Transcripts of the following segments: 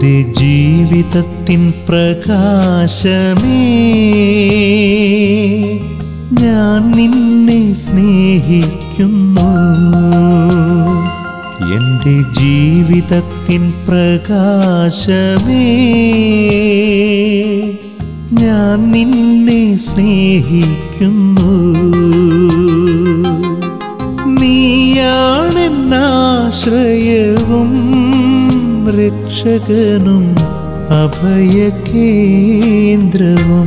എൻ്റെ ജീവിതത്തിൻ പ്രകാശമേ ഞാൻ നിന്നെ സ്നേഹിക്കുന്നു എൻ്റെ ജീവിതത്തിൻ പ്രകാശമേ ഞാൻ നിന്നെ സ്നേഹിക്കുന്നു നീയാണെന്നാശ്രയവും രക്ഷകനും അഭയകേന്ദ്രവും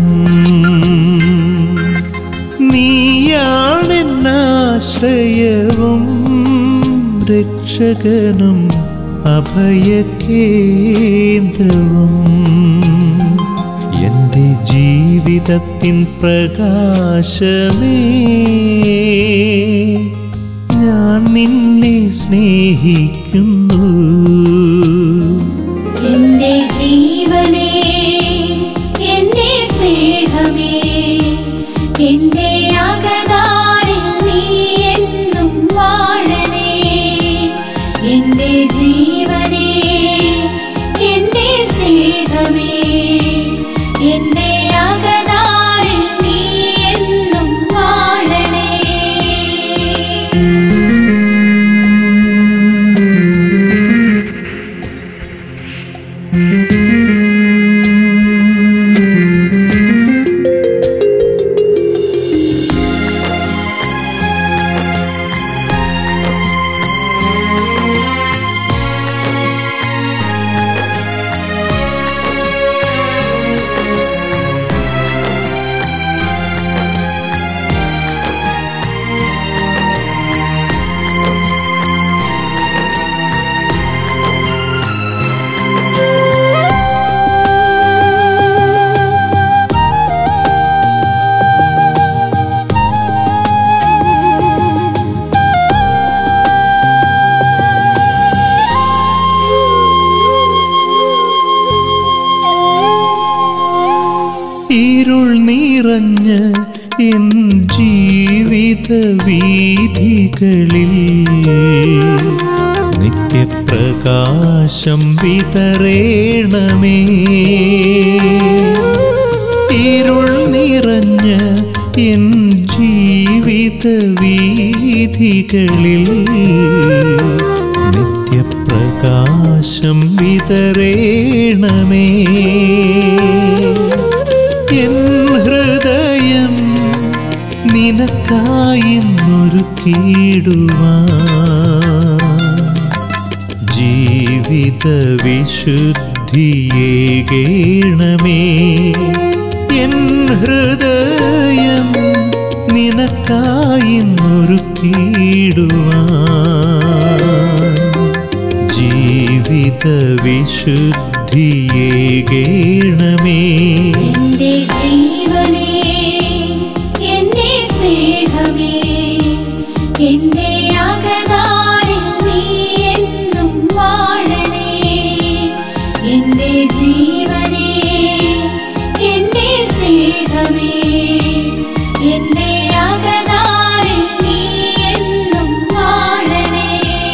നീയാണെന്നാശ്രയവും രക്ഷകനും അഭയകേന്ദ്രവും എൻ്റെ ജീവിതത്തിൻ പ്രകാശമേ ഞാൻ നിന്നെ സ്നേഹിക്കുന്നു എന്റെ ജീവനേ എന്റെ സ്നേഹമേ എന്റെ അകതാരിൽ നീ എന്നും വാഴണേ എന്റെ ജീവനേ എന്റെ സ്നേഹമേ എന്റെ അകതാരിൽ നീ എന്നും വാഴണേ ഇരുൾ നിറഞ്ഞ് എൻ ജീവിത വീഥികളിൽ നിത്യപ്രകാശം വിതറേണമേ ഇരുൾ നിറഞ്ഞ് എൻ ജീവിത വീഥികളിൽ നിത്യപ്രകാശം വിതറേണമേ എൻ ഹൃദയം നിനക്കായിന്നൊരുക്കിയിടുവാൻ ജീവിത വിശുദ്ധിയേകേണമേ എൻ ഹൃദയം നിനക്കായിന്നൊരുക്കിയിടുവാൻ ജീവിത വിശുദ്ധിയേകേണമേ എന്റെ ജീവനേ എന്റെ സ്നേഹമേ എന്റെ അകതാരിൽ നീ എന്നും വാഴണേ എന്റെ ജീവനേ എന്റെ സ്നേഹമേ എന്റെ അകതാരിൽ നീ എന്നും വാഴണേ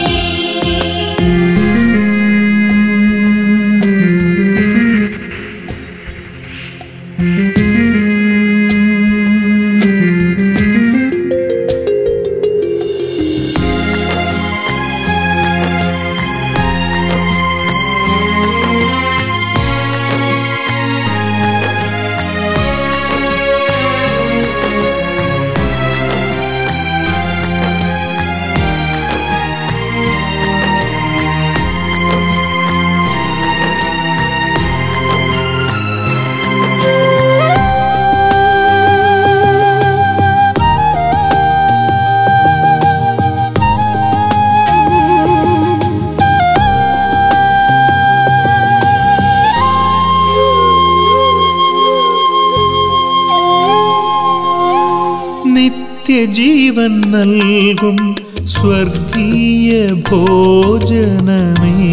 നിത്യജീവൻ നൽകും സ്വർഗീയ ഭോജനമേ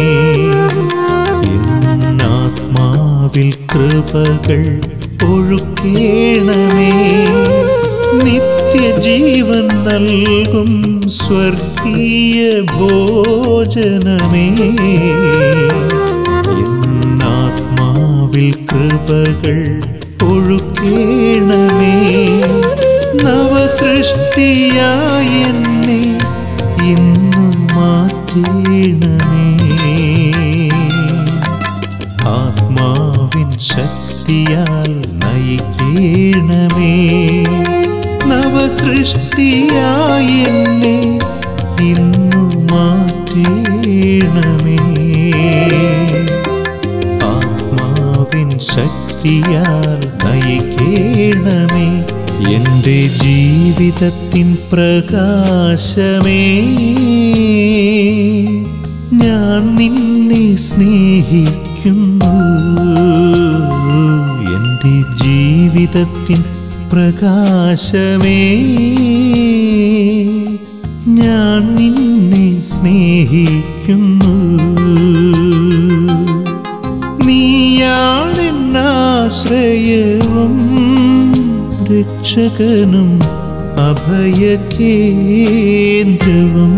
എന്നാത്മാവിൽ കൃപകൾ ഒഴുക്കേണമേ നിത്യജീവൻ നൽകും സ്വർഗീയ ഭോജനമേ ആത്മാവിൽ കൃപകൾ ഒഴുക്കേണമേ നവസൃഷ്ടിയായി എന്നെ ഇന്നു മാറ്റേണമേ ആത്മാവിൻ ശക്തിയാൽ നയിക്കേണമേ നവസൃഷ്ടിയായി എന്നെ ഇന്നു മാറ്റേണമേ ആത്മാവിൻ ശക്തിയാൽ നയിക്കേണമേ എൻ്റെ ജീവിതത്തിൻ പ്രകാശമേ ഞാൻ നിന്നെ സ്നേഹിക്കുന്നു എൻ്റെ ജീവിതത്തിൻ പ്രകാശമേ ഞാൻ നിന്നെ സ്നേഹിക്കുന്നു നീയാണെന്നാശ്രയവും രക്ഷകനും അഭയകേന്ദ്രവും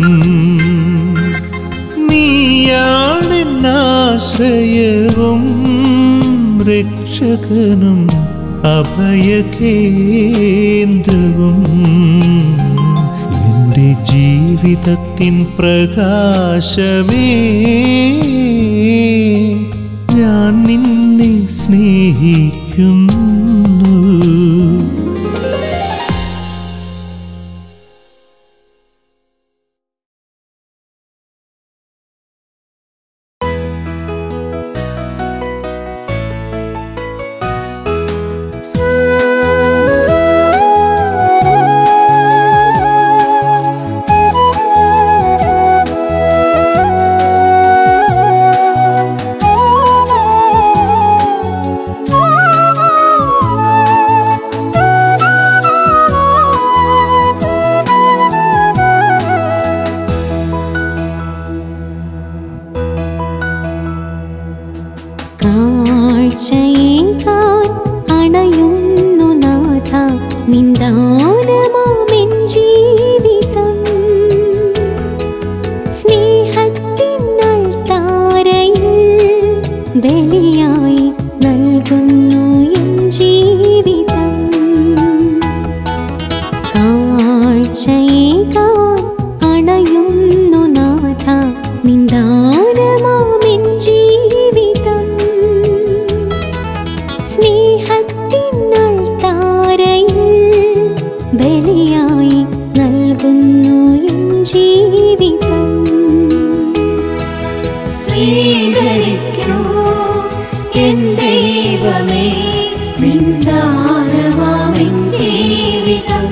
നീയാണെന്നാശ്രയവും രക്ഷകനും അഭയകേന്ദ്രവും എൻ്റെ ജീവിതത്തിൻ പ്രകാശമേ ഞാൻ നിന്നെ സ്നേഹിക്കുന്നു കാഴ്ചയേകാൻ അണയുന്നു നാഥ നിന്ദാനമാമെൻ ജീവിതം സ്നേഹത്തിനാൽ താരയിൽ ബലിയായി നൽകുന്നു എൻ ജീവിതം കാഴ്ചയേകാൻ അണയുന്നു നാഥ നിന്ദാനമാമെൻ ജീവിതം സ്നേഹത്തിനാൽ താരയിൽ ബലിയായി നൽകുന്നു എൻ ജീവിതം സ്വീകരിക്കൂ എൻ ദൈവമേ നിന്ദാനമാമെൻ ജീവിതം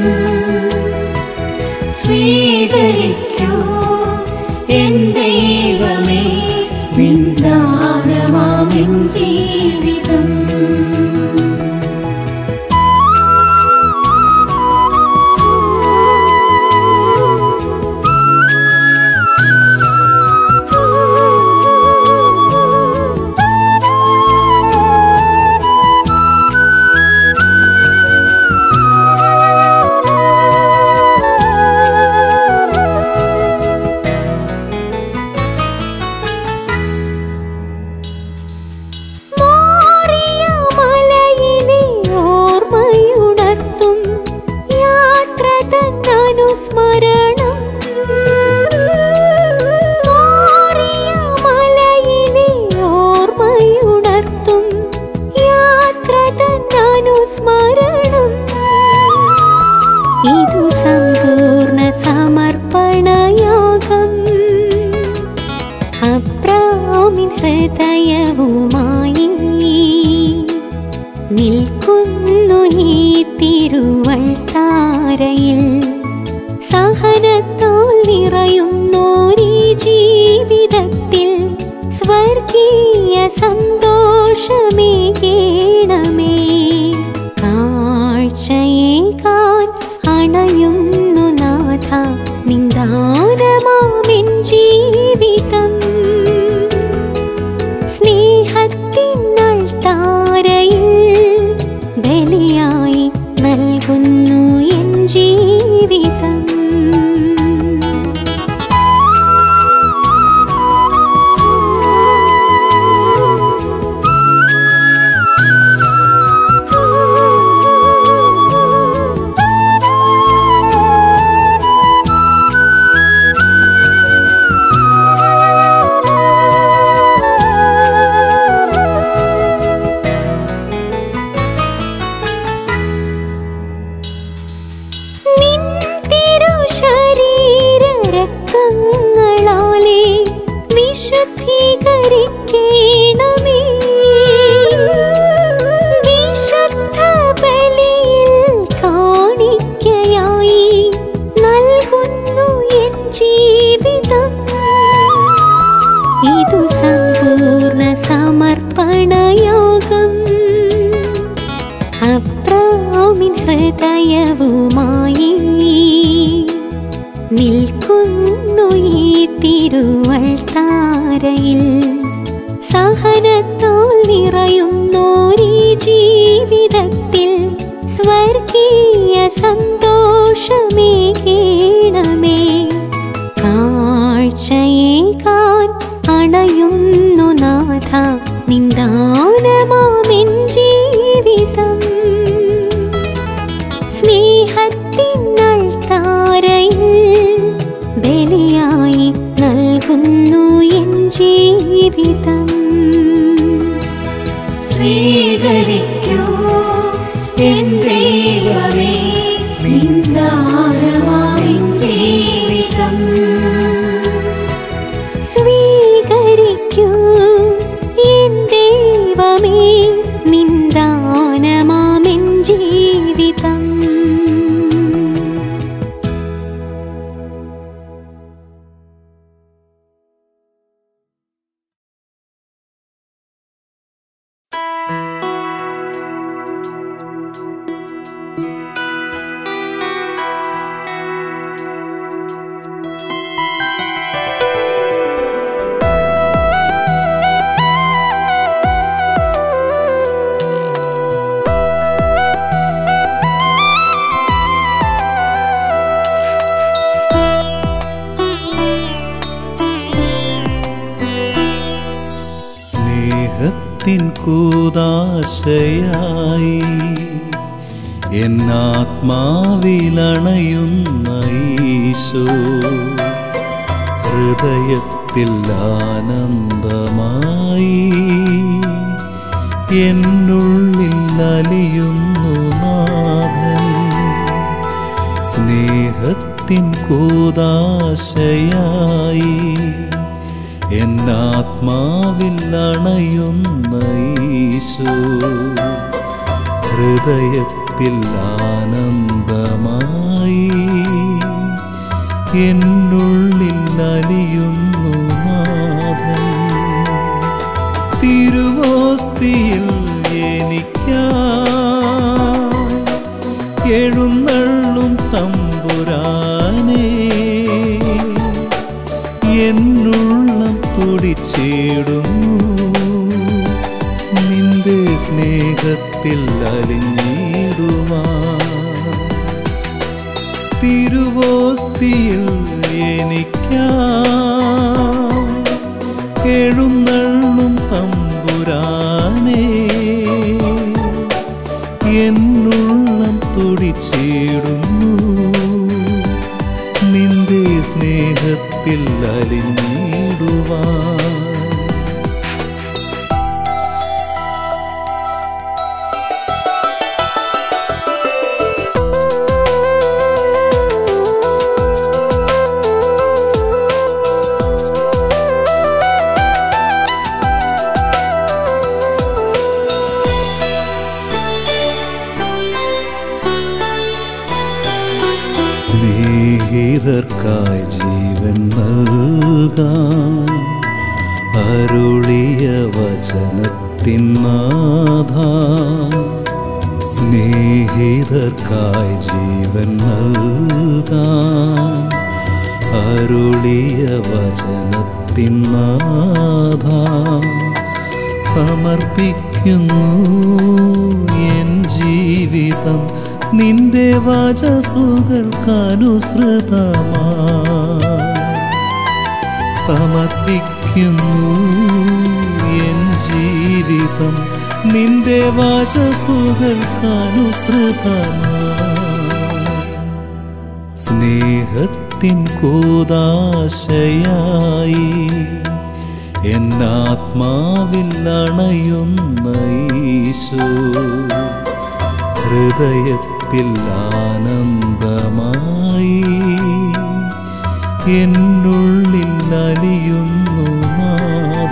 സ്വീകരിക്കൂ എൻ ദൈവമേ നിന്ദാനമാമെൻ ജീവിതം മാറിയ മലയിലെ ഓർമ്മയുണർത്തും യാത്ര തന്നനുസ്മരണം മാറിയ മലയിലെ ഓർമ്മയുണർത്തും യാത്ര തന്നനുസ്മരണം ഇതു സമ്പൂർണ്ണ സമർപ്പണയാഗം അബ്രാമിൻ ഹൃദയവുമായി നിൽക്കുന്നു ഈ തിരുവൾ താരയിൽ സഹനത്തോൽ നിറയുന്നോരീ ജീവിതത്തിൽ സ്വർഗീയ സന്തോഷമേകേണമേ കാഴ്ചയേകാൻ അണയുന്നു നാഥ നിന്ദാനമാമെൻ ജീവിതം സ്നേഹത്തിനാൽ താരയിൽ ബലിയായി നൽകുന്നു എൻ ജീവിതം സ്വീകരിക്കണമേ വിശുദ്ധ ബലിയിൽ കാണിക്കയായി നൽകുന്നു എൻ ജീവിതം ഇതു സമ്പൂർണ്ണ സമർപ്പണയോഗം അപ്രാമിൻ ഹൃദയവുമായി നിൽക്കുന്നു ഈ തിരുവൾ താരയിൽ സഹനത്തോൽ നിറയുന്നോരീ ജീവിതത്തിൽ സ്വർഗീയ സന്തോഷമേകേണമേ കാഴ്ചയേകാൻ അണയുന്നു നാഥ നിന്ദാനമാമെൻ ജീവിതം സ്നേഹത്തിനൾ താരയിൽ ബലിയായി നൽകുന്നു എൻ ജീവിതം സ്വീകരിക്കൂ എൻ ദൈവമേ നിന്ദാനമാവിൻ ജീവിതം സ്വീകരിക്കൂ എൻ ദൈവമേ നിന്ദാനമാമെൻ ജീവിതം സ്നേഹത്തിൻ കൂതാശയായി എന്നാത്മാവിലണയുന്ന ഈശോ ഹൃദയത്തിൽ ആനന്ദമായി എന്നുള്ളിൽ അലിയുന്നു നാഥൻ സ്നേഹത്തിൻ കൂതാശയായി എന്നാത്മാവിൽ അണയുന്ന ഈശോ ഹൃദയത്തിൽ ആനന്ദമായി എന്നുള്ളിൽ അലിയുന്നു നാഥൻ തിരുവോസ്തിയിൽ എനിക്കായി എഴുന്നള്ളും തമ്പുരാനേ എന്നുള്ളം തുടിച്ചേടുന്നു നിന്റെ സ്നേഹത്തിൽ അലിഞ്ഞിടുവാൻ തിരുവോസ്തിയിൽ എനിക്കായി എഴുന്നള്ളും തമ്പുരാനേ എന്നുള്ളം തുടിച്ചേടുന്നു നിന്റെ സ്നേഹത്തിൽ അലിഞ്ഞിടുവാൻ സ്നേഹിതർക്കായി ജീവൻ നൽകാൻ അരുളിയ വചനത്തിൻ നാഥ സ്നേഹിതർക്കായി ജീവൻ നൽകാൻ അരുളിയ വചനത്തിൻ നാഥ സമർപ്പിക്കുന്നു എൻ ജീവിതം നിന്റെ വചസുകൾക്കനുസൃതമായി സമർപ്പിക്കുന്നു എൻ ജീവിതം നിന്റെ വചസുകൾക്കനുസൃതമായി സ്നേഹത്തിൻ കൂതാശയായി എന്നാത്മാവിൽ അണയുന്ന ഈശോ ഹൃദയത്തിൽ ആനന്ദമായി എന്നുള്ളിൽ അലിയുന്നു നാഥൻ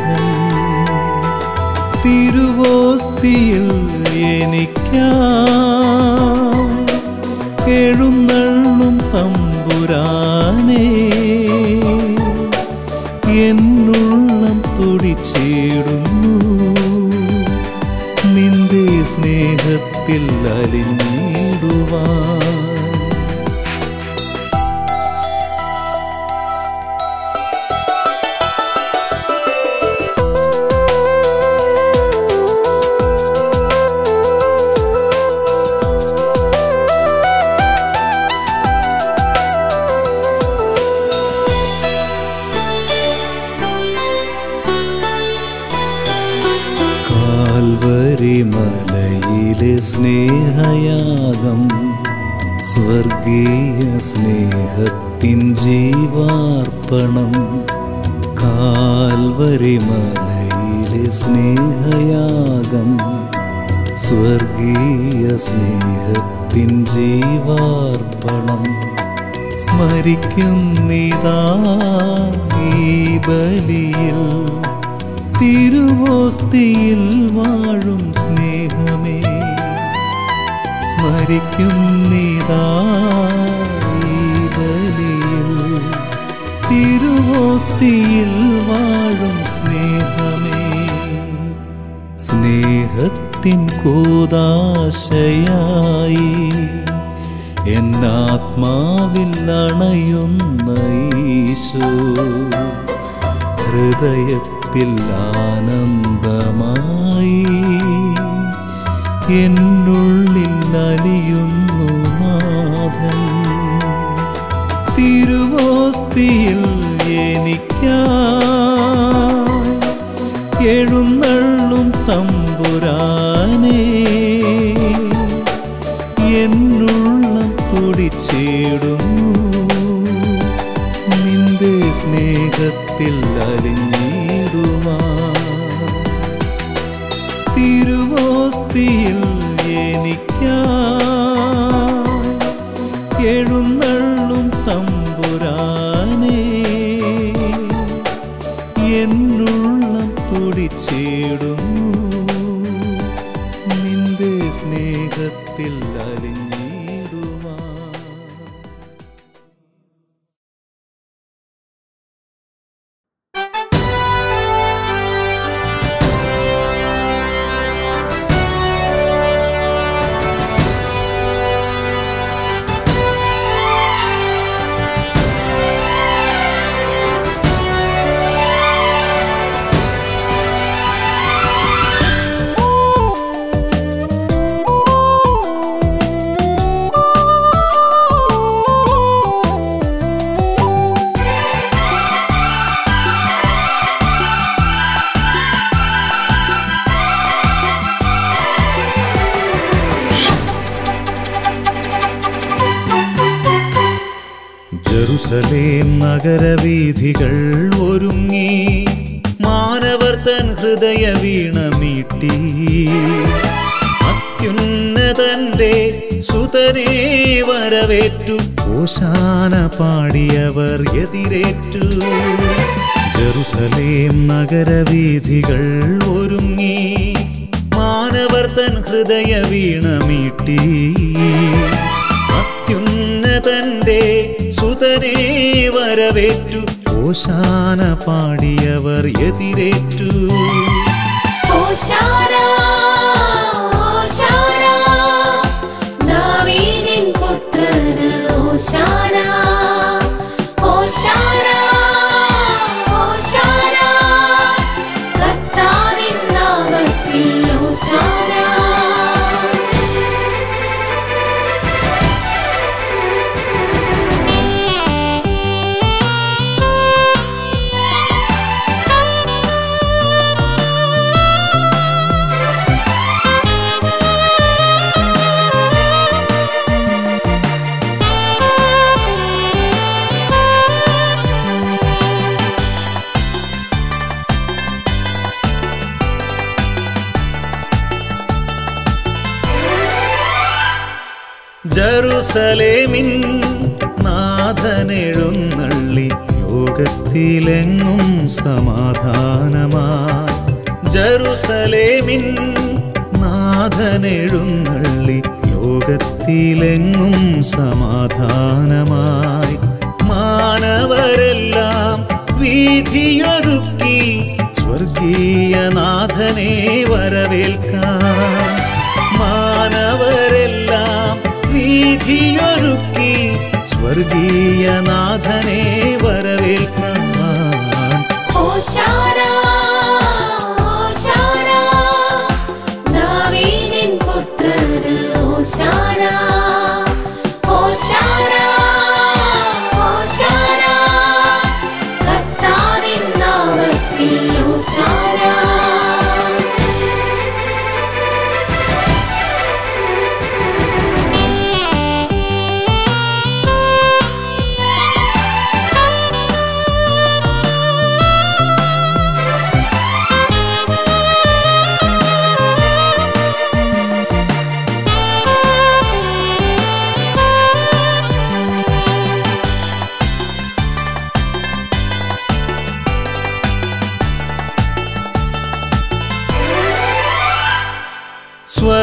കാൽവരിമലയിലെ സ്നേഹയാഗം സ്വർഗീയ സ്നേഹത്തിൻ ജീവാർപ്പണം കാൽവരിമലയിലെ സ്നേഹയാഗം സ്വർഗീയ സ്നേഹത്തിൻ ജീവാർപ്പണം സ്മരിക്കുന്നിതാ ഈ ബലിയിൽ തിരുവോസ്തിയിൽ വാഴും സ്നേഹമേ സ്മരിക്കുന്നിതാ ഈ ബലിയിൽ തിരുവോസ്തിയിൽ വാഴും സ്നേഹമേ സ്നേഹത്തിൻ കൂതാശയായി എന്നാത്മാവിൽ അണയുന്ന ഈശോ ഹൃദയത്തിൽ ആനന്ദമായി എന്നുള്ളിൽ അലിയുന്നു നാഥൻ തിരുവോസ്തിയിൽ എനിക്കായി എഴുന്നള്ളും തമ്പുരാനേ എന്നുള്ളം തുടിച്ചേടുന്നു നിന്റെ സ്നേഹത്തിൽ അലിഞ്ഞിടുവാൻ തിരുവോസ്തിയിൽ എനിക്കായി എഴുന്നള്ളും തമ്പുരാനേ എന്നുള്ളം തുടിച്ചേടുന്നു നിന്റെ സ്നേഹത്തിൽ അലിഞ്ഞിടുവാൻ ജെറുസലേം നഗരവീഥികൾ ഒരുങ്ങി മാനവർ തൻ ഹൃദയ വീണമീട്ടി അത്യുന്നതന്റെ സുതനെ വരവേറ്റു ഓശാന പാടിയവർ എതിരേറ്റു ജെറുസലേം നഗരവീഥികൾ ഒരുങ്ങി മാനവർ തൻ ഹൃദയ വീണമീട്ടി അത്യുന്നതന്റെ സുതനെ വരവേറ്റു ഓശാന പാടിയവർ എതിരേറ്റു ഓശാന ഓശാന ദാവീദിൻ പുത്രന് ഓശാന ഓശാന ഓശാന കർത്താവിൻ നാമത്തിൽ ഓശാന ജറുസലേമിൻ നാഥനെഴുന്നള്ളി ലോകത്തിലെങ്ങും സമാധാനമായി ജറുസലേമിൻ നാഥനെഴുന്നള്ളി ലോകത്തിലെങ്ങും സമാധാനമായി മാനവരെല്ലാം വീതിയൊരുക്കി സ്വർഗീയനാഥനെ വരവേൽക്കാൻ മാനവരെല്ലാം വീതിയൊരുക്കി സ്വർഗീയനാഥനെ വരവേൽക്കാൻ ഓശാന ഓശാന ദാവീദിൻ പുത്രന് ഓശാന ഓശാന ഓശാന കർത്താവിൻ നാമത്തിൽ ഓശാന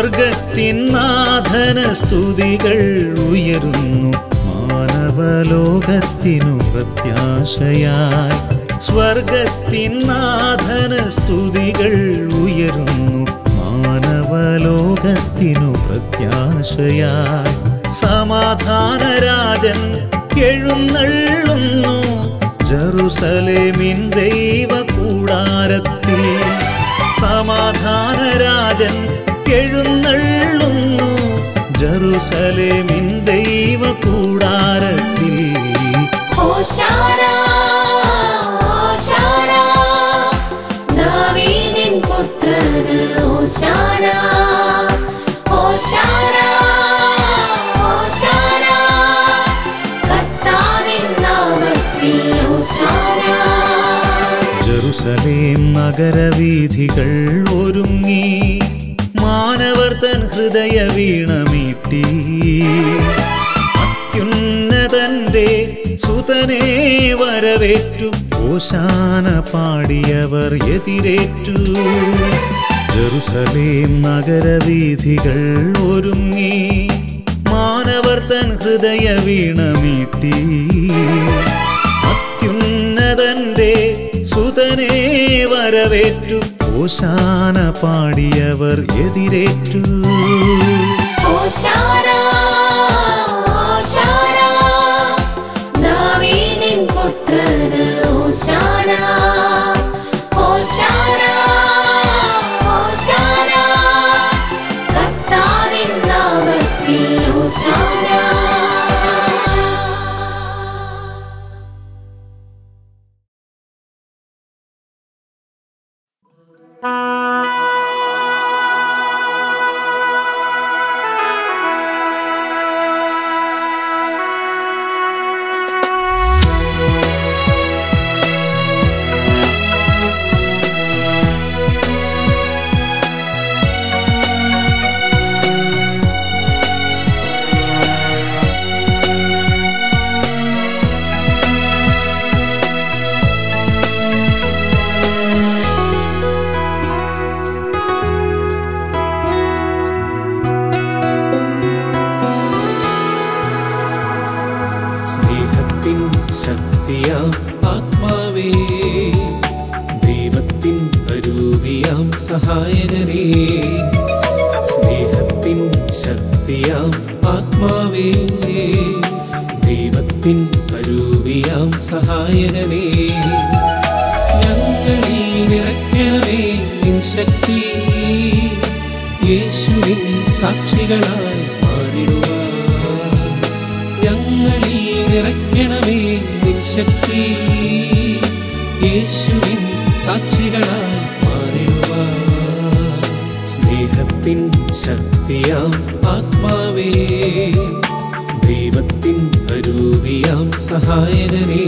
സ്വർഗത്തിൻ നാഥന സ്തുതികൾ ഉയരുന്നു മാനവലോകത്തിനു പ്രത്യാശയായി സ്വർഗത്തിൻ നാഥന സ്തുതികൾ ഉയരുന്നു മാനവലോകത്തിനു പ്രത്യാശയായി സമാധാനരാജൻ എഴുന്നള്ളുന്നു ജറുസലേമിൻ ദൈവ കൂടാരത്തിൽ സമാധാനരാജൻ എഴുന്നള്ളുന്നു ജറുസലേമിൻ ദൈവ കൂടാരത്തിൽ ഹോശാന ഹോശാന ദാവീദിൻ പുത്രന് ഹോശാന ഹോശാന ഹോശാന കർത്താവിൻ നാമത്തിൽ ഹോശാന ജറുസലേം നഗരവീഥികൾ ഒരുങ്ങി മാനവർ തൻ ഹൃദയ വീണമീട്ടി അത്യുന്നതന്റെ സുതനെ വരവേറ്റു ഓശാന പാടിയവർ എതിരേറ്റു ജറുസലേം നഗരവീഥികൾ ഒരുങ്ങി മാനവർ തൻ ഹൃദയ വീണമീട്ടി അത്യുന്നതന്റെ സുതനെ വരവേറ്റു ഓശാന പാടിയവർ എതിരേറ്റു ഹോശാന ഹോശാന ദാവീദിൻ പുത്രന് ഹോശാന ഹോശാന ഹോശാന കർത്താവിൻ നാമത്തിൽ ഹോശാന സ്നേഹത്തിൻ ശക്തിയാം ആത്മാവേ ദൈവത്തിൻ അരൂപിയാം സഹായകനേ സ്നേഹത്തിൻ ശക്തിയാം ആത്മാവേ ദൈവത്തിൻ അരൂപിയാം സഹായകനേ ഞങ്ങളിൽ നിറയ്ക്കണമേ നിൻ ശക്തി യേശുവിൻ സാക്ഷികളായി മാറിടുവാൻ ഞങ്ങളിൽ നിറയ്ക്കണമേ നിൻ ശക്തി യേശുവിൻ സാക്ഷികളായി മാറിടുവാൻ സ്നേഹത്തിൻ ശക്തിയാം ആത്മാവേ ദൈവത്തിൻ അരൂപിയാം സഹായകനേ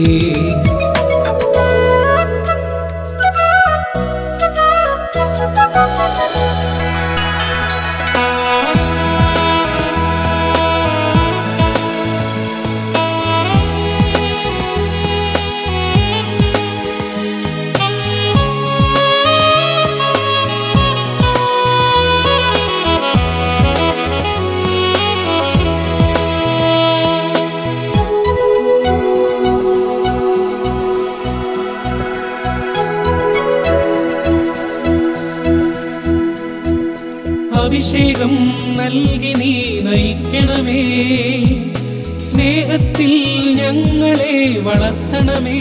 അഭിഷേകം നൽകി നീ നയിക്കണമേ സ്നേഹത്തിൽ ഞങ്ങളെ വളർത്തണമേ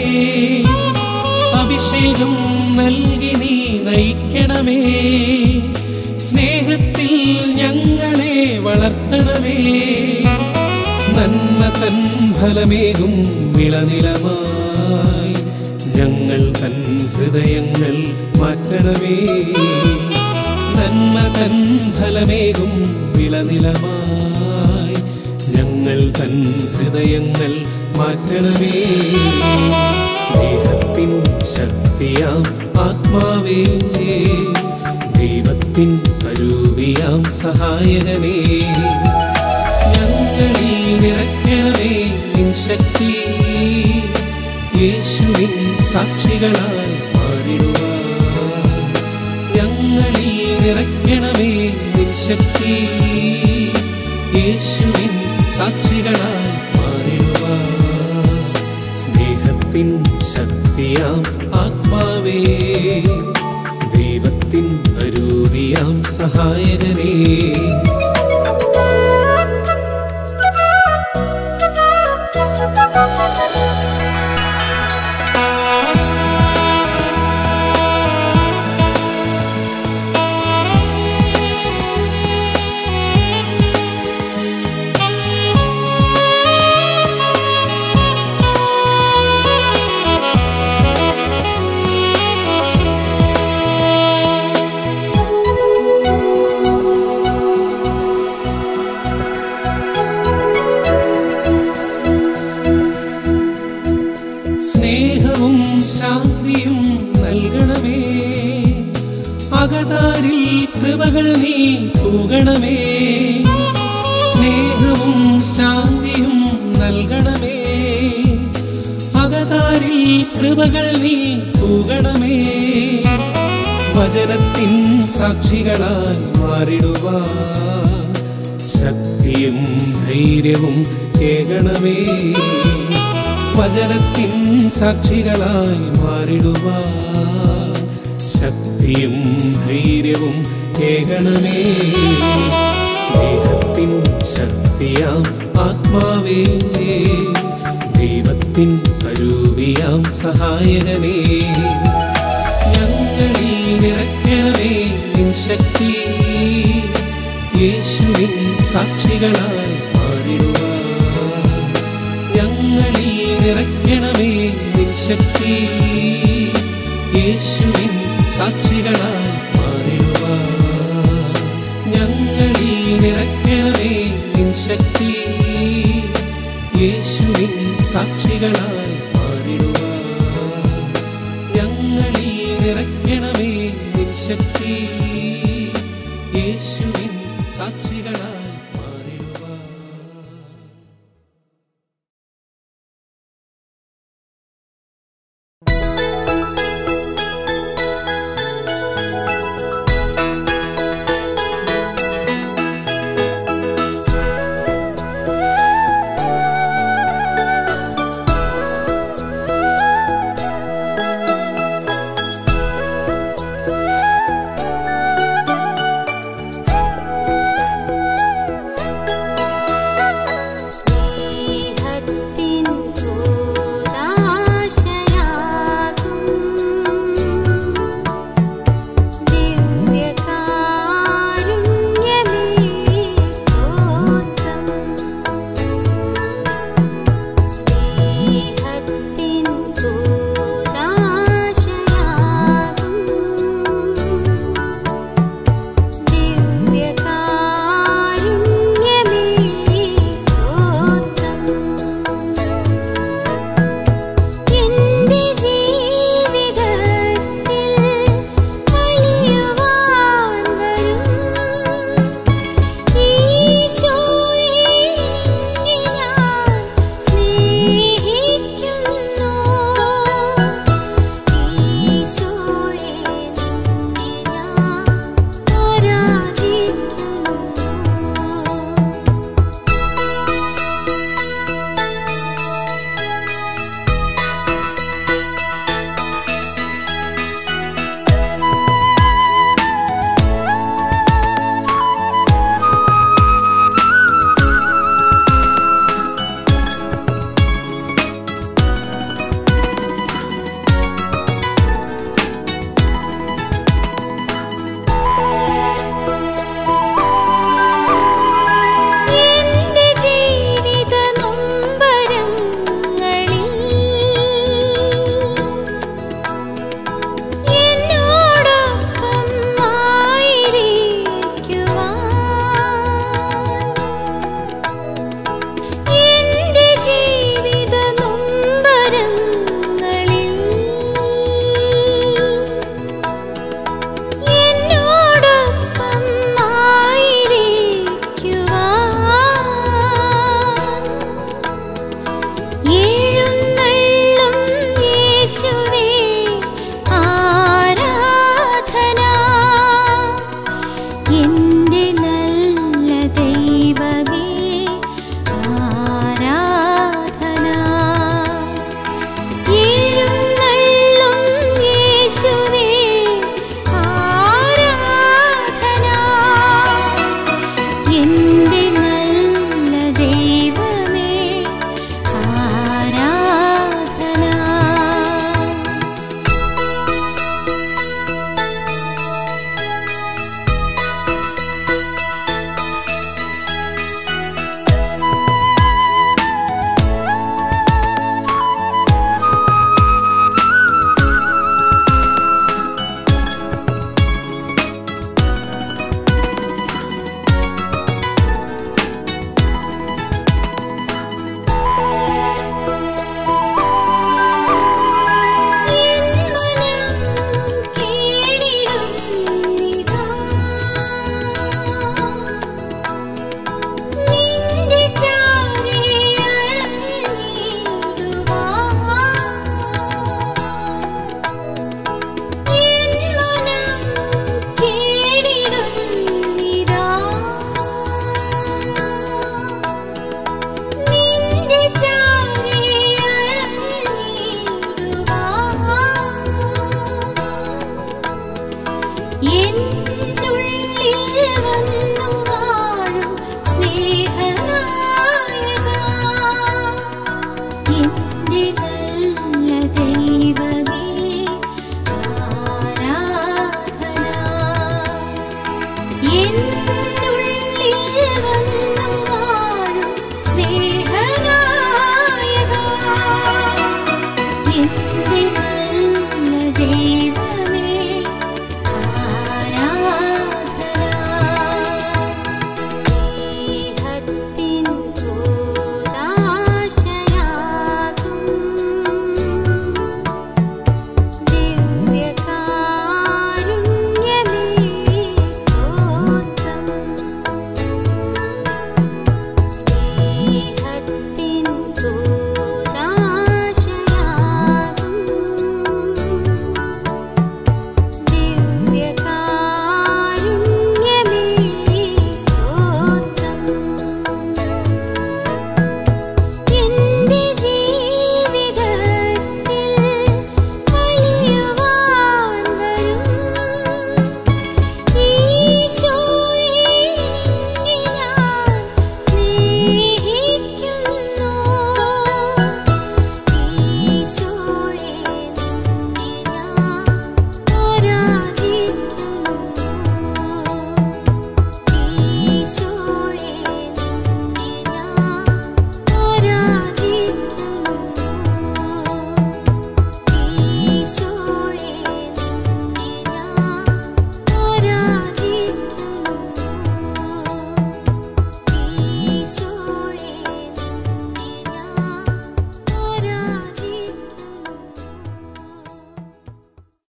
അഭിഷേകം നൽകി നീ നയിക്കണമേ സ്നേഹത്തിൽ ഞങ്ങളെ വളർത്തണമേ നന്മ തൻ ഫലമേകും വിളനിലമായി ഞങ്ങൾ തൻ ഹൃദയങ്ങൾ മാറ്റണമേ നന്മ തൻ ഫലമേകും വിളനിലമായി ഞങ്ങൾ തൻ ഹൃദയങ്ങൾ മാറ്റണമേ സ്നേഹത്തിൻ ശക്തിയാം ആത്മാവേ ദൈവത്തിൻ അരൂപിയാം സഹായകനേ ഞങ്ങളിൽ നിറയ്ക്കണമേ നിൻ ശക്തി യേശുവിൻ സാക്ഷികളായി മാറിടുവാൻ ഞങ്ങളിൽ നിറയ്ക്കണമേ നിൻ ശക്തി യേശുവിൻ സാക്ഷികളായി മാറിടുക സ്നേഹത്തിൻ ശക്തിയാം ആത്മാവേ ദൈവത്തിൻ അരൂപിയാം സഹായകനേ സ്നേഹവും ശാന്തിയും നൽകണമേ അകതാരിൽ കൃപകൾ നീ തൂകണമേ സ്നേഹവും ശാന്തിയും നൽകണമേ അകതാരിൽ കൃപകൾ നീ തൂകണമേ വചനത്തിൻ സാക്ഷികളായി മാറിടുവാൻ ശക്തിയും ധൈര്യവും കേകണമേ വചനത്തിൻ സാക്ഷികളായി മാറിടുവാൻ ശക്തിയും ധൈര്യവും കേകണമേ സ്നേഹത്തിൻ ശക്തിയാം ആത്മാവേ ദൈവത്തിൻ അരൂപിയാം സഹായകനേ ഞങ്ങളിൽ നിറയ്ക്കണമേ നിൻ ശക്തി യേശുവിൻ സാക്ഷികളായി മാറിടുവാൻ ഞങ്ങളിൽ നിറയ്ക്കണമേ നിൻ ശക്തി യേശുവിൻ സാക്ഷികളായി മാറിടുവാൻ ഞങ്ങളിൽ നിറയ്ക്കണമേ നിൻ ശക്തി യേശുവിൻ സാക്ഷികളായി മാറിടുവാൻ ഞങ്ങളിൽ നിറയ്ക്കണമേ നിൻ ശക്തി യേശുവിൻ സാക്ഷികളായി മാറിടുവാൻ യേശുവേ എന്നുള്ളിൽ വന്നു വാഴും സ്നേഹനായക എന്റെ നല്ല ദൈവമേ ആരാധന എന്നുള്ളിൽ വന്നു വാഴും സ്നേഹനായക എന്റെ നല്ല ദൈവമേ ആരാധന സ്നേഹത്തിനു പോരാശയാകും ദിവ്യകാരുണ്യമേ സ്തോത്രം സ്നേഹത്തിനു പോരാശയാകും ദിവ്യകാരുണ്യമേ സ്തോത്രം എന്റെ ജീവിതത്തിൽ വലിയുവാൻ വരും ഈശോയെ നിന്നെ ഞാൻ സ്നേഹിക്കുന്നു ഈശോയെ നിന്നെ ഞാൻ ആരാധിക്കുന്നു ഈശോയെ നിന്നെ ഞാൻ ആരാധിക്കുന്നു ഈശോയെ നിന്നെ ഞാൻ ആരാധിക്കുന്നു ഈശോയെ നിന്നെ ഞാൻ ആരാധിക്കുന്നു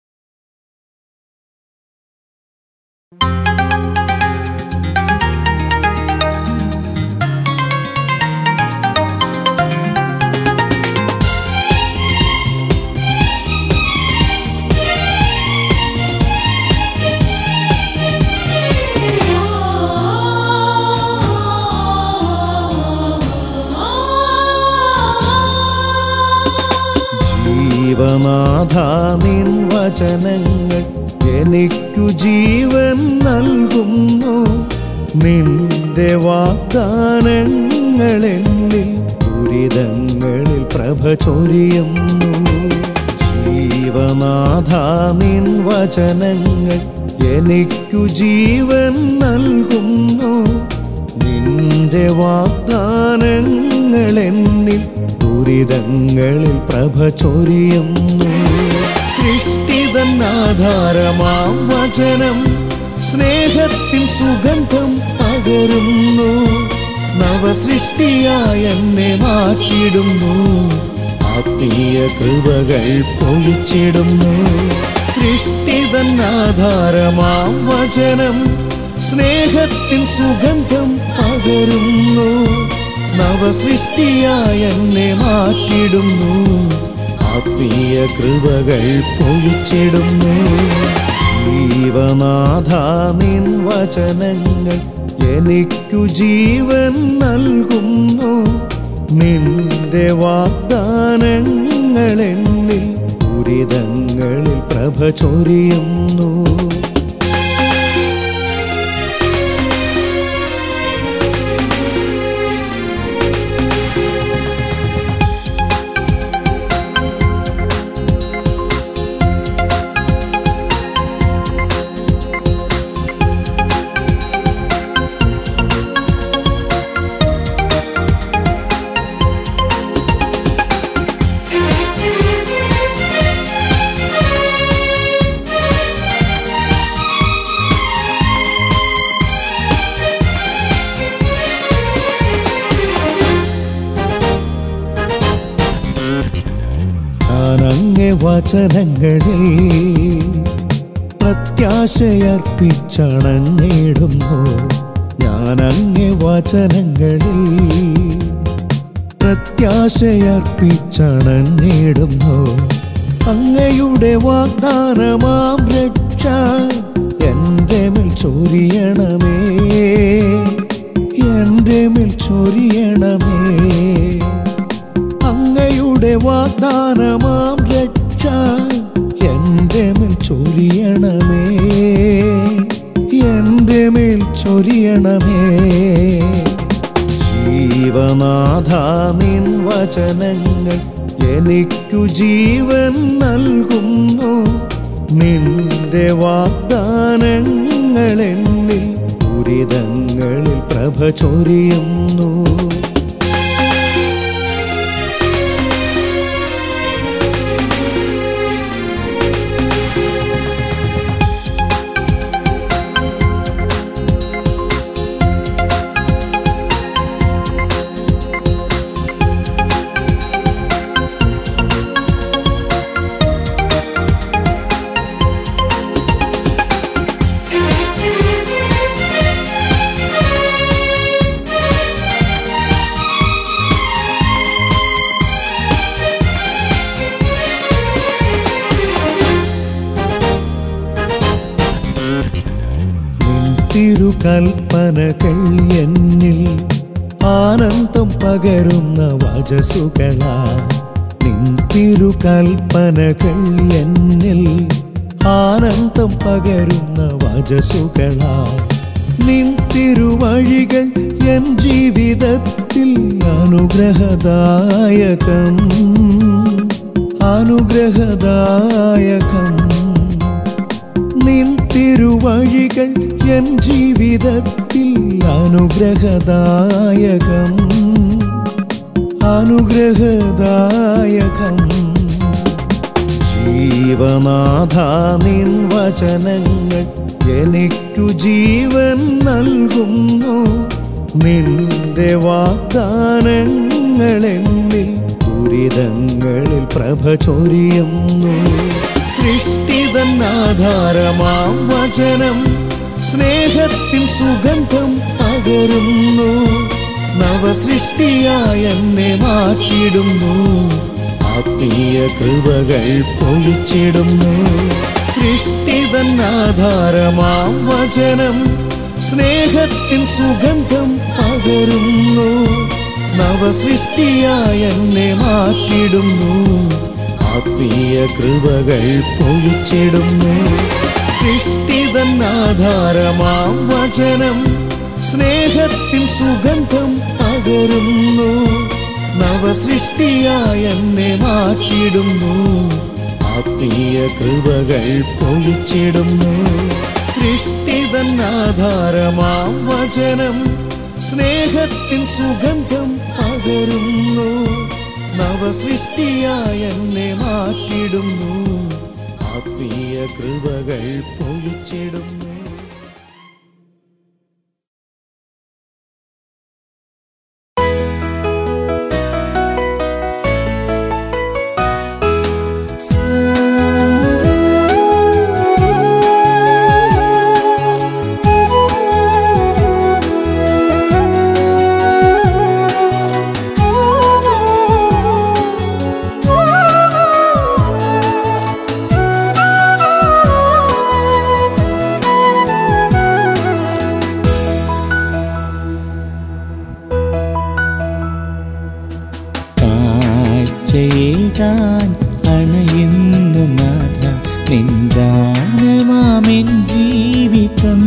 ജീവനാഥ നിൻ വചനങ്ങൾ എനിക്കു ജീവൻ നൽകുന്നു നിന്റെ വാഗ്ദാനങ്ങൾ എന്നിൽ ദുരിതങ്ങളിൽ പ്രഭ ചൊരിയുന്നു ജീവനാഥ നിൻ വചനങ്ങൾ എനിക്കു ജീവൻ നൽകുന്നു നിന്റെ വാഗ്ദാനങ്ങൾ എന്നിൽ ദുരിതങ്ങളിൽ പ്രഭ ചൊരിയുന്നു സൃഷ്ടിതൻ ആധാരമാം വചനം സ്നേഹത്തിൻ സുഗന്ധം പകരുന്നു നവസൃഷ്ടിയായ എന്നെ മാറ്റിടുന്നു ആത്മീയ കൃപകൾ പൊഴിച്ചിടുന്നു സൃഷ്ടിതൻ ആധാരമാം വചനം സ്നേഹത്തിൻ സുഗന്ധം പകരുന്നു നവസൃഷ്ടിയായ എന്നെ മാറ്റിടുന്നു ആത്മീയ കൃപകൾ പൊഴിച്ചിടുന്നു ജീവനാഥ നിൻ വചനങ്ങൾ എനിക്കു ജീവൻ നൽകുന്നു നിന്റെ വാഗ്ദാനങ്ങൾ എന്നിൽ ദുരിതങ്ങളിൽ പ്രഭ ചൊരിയുന്നു ഞാനങ്ങെ വചനങ്ങളിൽ പ്രത്യാശയർപ്പിച്ചണങ്ങിടുന്നു ഞാനങ്ങെ വചനങ്ങളിൽ പ്രത്യാശയർപ്പിച്ചണങ്ങിടുന്നു അങ്ങയുടെ വാഗ്ദാനമാം രക്ഷ എൻ്റെ മേൽ ചൊരിയണമേ എൻ്റെ മേൽ ചൊരിയണമേ അങ്ങയുടെ വാഗ്ദാനമാം രക്ഷ എൻ്റെ മേൽ ചൊരിയണമേ എൻ്റെ മേൽ ചൊരിയണമേ ജീവനാഥ നിൻ വചനങ്ങൾ എനിക്കു ജീവൻ നൽകുന്നു നിന്റെ വാഗ്ദാനങ്ങൾ എന്നിൽ ദുരിതങ്ങളിൽ പ്രഭ ചൊരിയുന്നു നിൻ തിരുകൽപ്പനകൾ എന്നിൽ ആനന്ദം പകരുന്ന വചസുകളാ നിൻ തിരുകൽപ്പനകൾ എന്നിൽ ആനന്ദം പകരുന്ന വചസുകളാ നിൻ തിരുവഴികൾ എൻ ജീവിതത്തിൽ അനുഗ്രഹദായകം അനുഗ്രഹദായകം നിൻ തിരുവഴികൾ എൻ ജീവിതത്തിൽ അനുഗ്രഹദായകം അനുഗ്രഹദായകം ജീവനാഥ നിൻ വചനങ്ങൾ എനിക്കു ജീവൻ നൽകുന്നു നിന്റെ വാഗ്ദാനങ്ങൾ എന്നിൽ ദുരിതങ്ങളിൽ പ്രഭ ചൊരിയുന്നു സൃഷ്ടിതൻ ആധാരമാം വചനം സ്നേഹത്തിൻ സുഗന്ധം പകരുന്നു നവസൃഷ്ടിയായ എന്നെ മാറ്റിടുന്നു ആത്മീയ കൃപകൾ പൊഴിച്ചിടുന്നു സൃഷ്ടിതൻ ആധാരമാം വചനം സ്നേഹത്തിൻ സുഗന്ധം പകരുന്നു നവസൃഷ്ടിയായ എന്നെ മാറ്റിടുന്നു ആത്മീയ കൃപകൾ പൊഴിച്ചിടുന്നു സൃഷ്ടിതൻ ആധാരമാം വചനം സ്നേഹത്തിൻ സുഗന്ധം പകരുന്നു നവസൃഷ്ടിയായ എന്നെ മാറ്റിടുന്നു ആത്മീയ കൃപകൾ പൊഴിച്ചിടുന്നു സൃഷ്ടിതൻ ആധാരമാം വചനം സ്നേഹത്തിൻ സുഗന്ധം പകരുന്നു നവസൃഷ്ടിയായ എന്നെ മാറ്റിടുന്നു ആത്മീയ കൃപകൾ പൊഴിച്ചിടുന്നു കാഴ്ചയേകാൻ അണയുന്നു നാഥ നിന്ദാനമാമെൻ ജീവിതം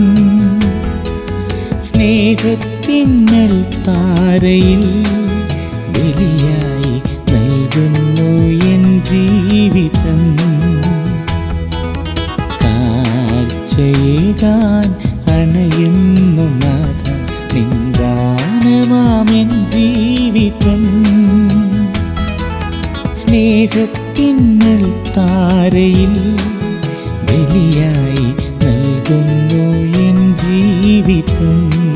സ്നേഹത്തിന്നൽ താരയിൽ ബലിയായി നൽകുന്നു എൻ ജീവിതം കാഴ്ചയേകാൻ അണയുന്നു നാഥ നിന്ദാനമാമെൻ ജീവിതം സ്നേഹത്തിന്നൽ താരയിൽ ബലിയായി നൽകുന്നു എൻ ജീവിതം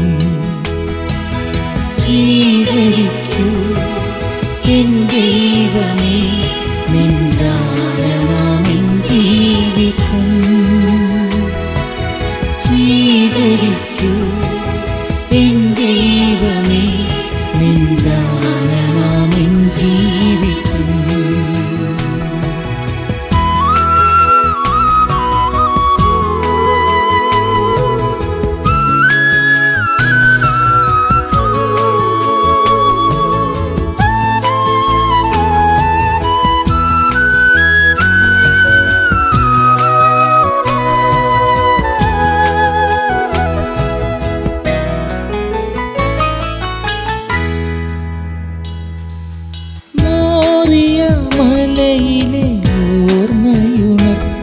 സ്വീകരിക്കൂ എൻ ദൈവമേ നിന്ദാനമാമെൻ ജീവിതം സ്വീകരിക്കൂ എൻ ദൈവമേ നിന്ദാനമാമെൻ ജീവിതം ും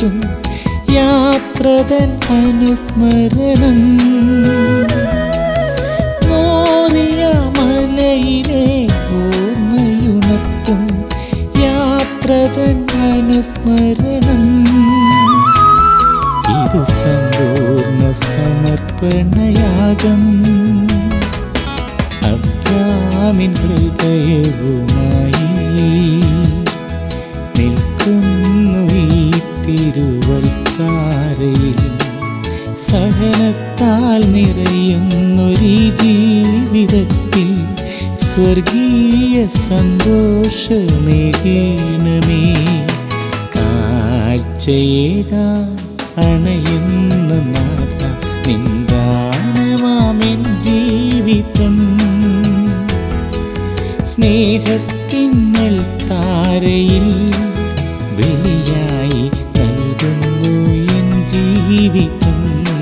ഉണർത്തും യാത്രതൻ അനുസ്മരണം മോറിയ മലയിലെ ഓർമ്മയുണർത്തും യാത്രതൻ അനുസ്മരണം ഇത് സമ്പൂർണ്ണ സമർപ്പണയാഗം അബ്രാമിൻ ഹൃദയവുമായി നിൽക്കുന്നു ഈ തിരുവൽത്താരയിൽ സഹനത്താൽ നിറയുന്നൊരു ജീവിതത്തിൽ സ്വർഗീയ സന്തോഷമേകീണമേ കാഴ്ചയേകാൻ അണയുന്ന നാഥ നിന്ദാനമാമിൻ ജീവിതം സ്നേഹത്തിന്നൽ താരയിൽ ബലിയായി നൽകുന്നു എൻ ജീവിതം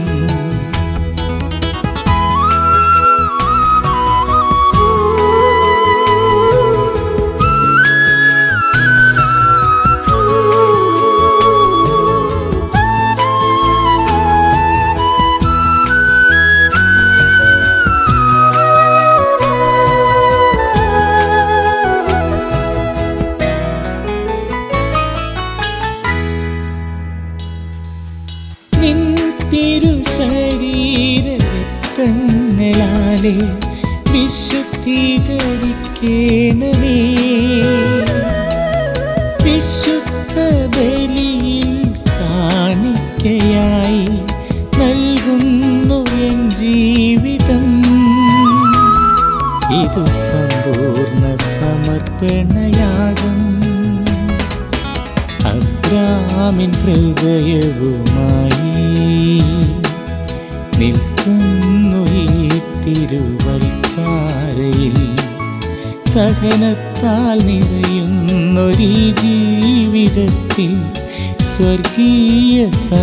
നിൻ തിരുശരീരങ്ങളാലെ വിശുദ്ധീകരിക്കണമേ വിശുദ്ധ ബലിയിൽ കാണിക്കയായി നൽകുന്നു എൻ ജീവിതം ഇത് സമ്പൂർണ്ണ സമർപ്പണയാകും അബ്രാമിൻ ഹൃദയവുമായി നിൽക്കുന്നു ഈ തിരുവൽത്താരയിൽ സഹനത്താൽ നിറയുന്നൊരു ജീവിതത്തിൽ സ്വർഗീയ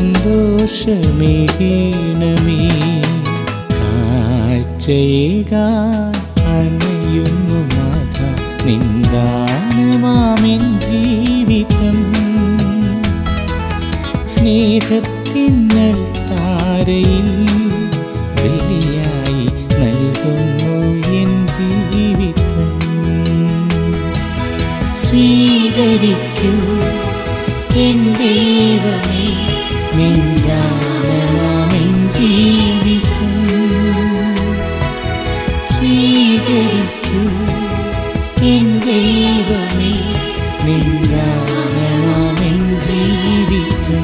സന്തോഷമേകീണമേ കാഴ്ചയേകാൻ അണയുന്നു നാഥ നിന്ദാനമാമിൻ ജീവിതം സ്നേഹത്തിന്നൽ താരയിൽ ബലിയായി നൽകുന്നു എൻ ജീവിതം സ്വീകരിക്കൂ എൻ ദൈവമേ നിന്ദാനമാമിൻ ജീവിതം സ്വീകരിക്കൂ എൻ ദൈവമേ നിന്ദാനമാമിൻ ജീവിതം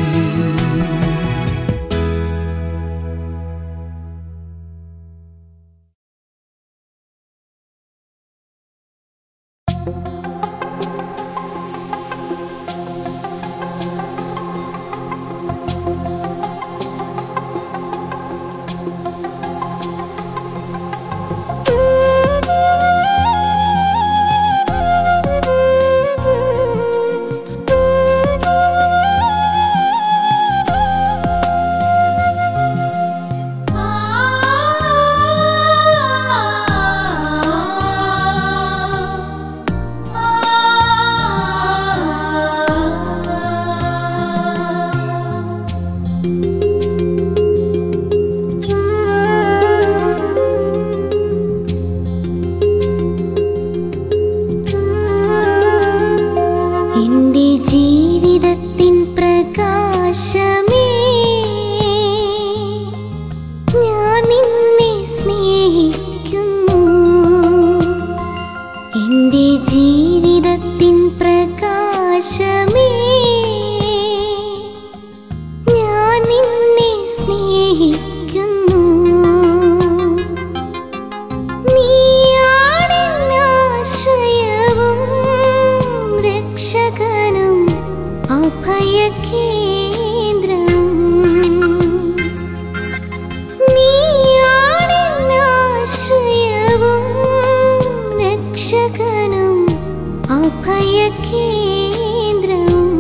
എന്റെ ജീവിതത്തിൻ പ്രകാശമേ ഞാൻ നിന്നെ സ്നേഹിക്കുന്നു എന്റെ ജീവിതത്തിൻ പ്രകാശമേ ഞാൻ നിന്നെ സ്നേഹിക്കുന്നു നീയാണെന്നാശ്രയവും രക്ഷകനും അഭയകേന്ദ്രവും നീയാണെന്നാശ്രയവും രക്ഷകനും അഭയകേന്ദ്രവും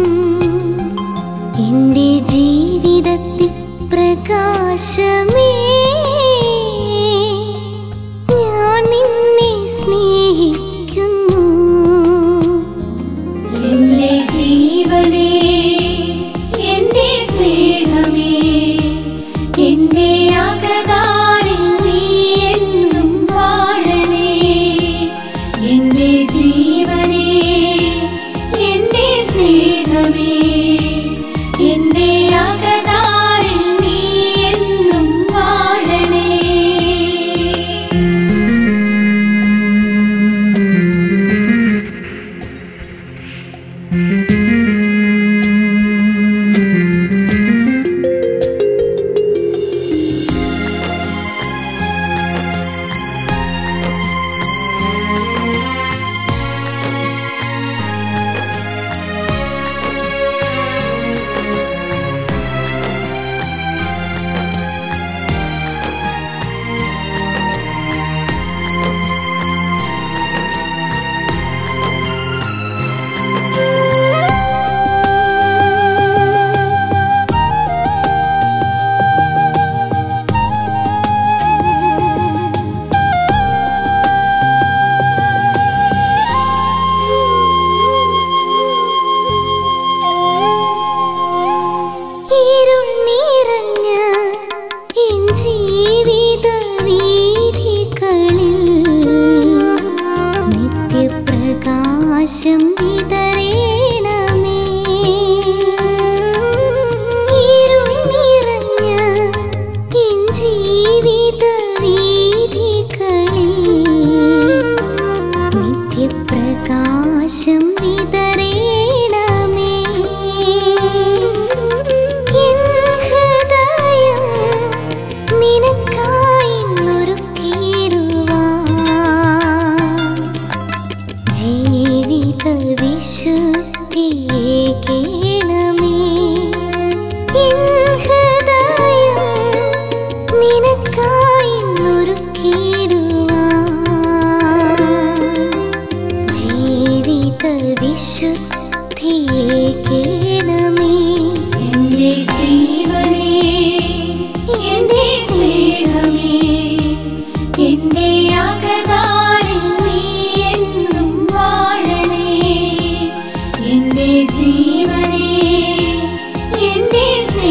എന്റെ ജീവിതത്തിൽ പ്രകാശമേ ഞാൻ നിന്നെ സ്നേഹിക്കുന്നു എന്റെ ജീവനേ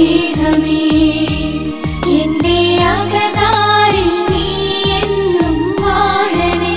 സ്നേഹമേ എന്റെ അകതാരിൽ നീ എന്നും വാഴണേ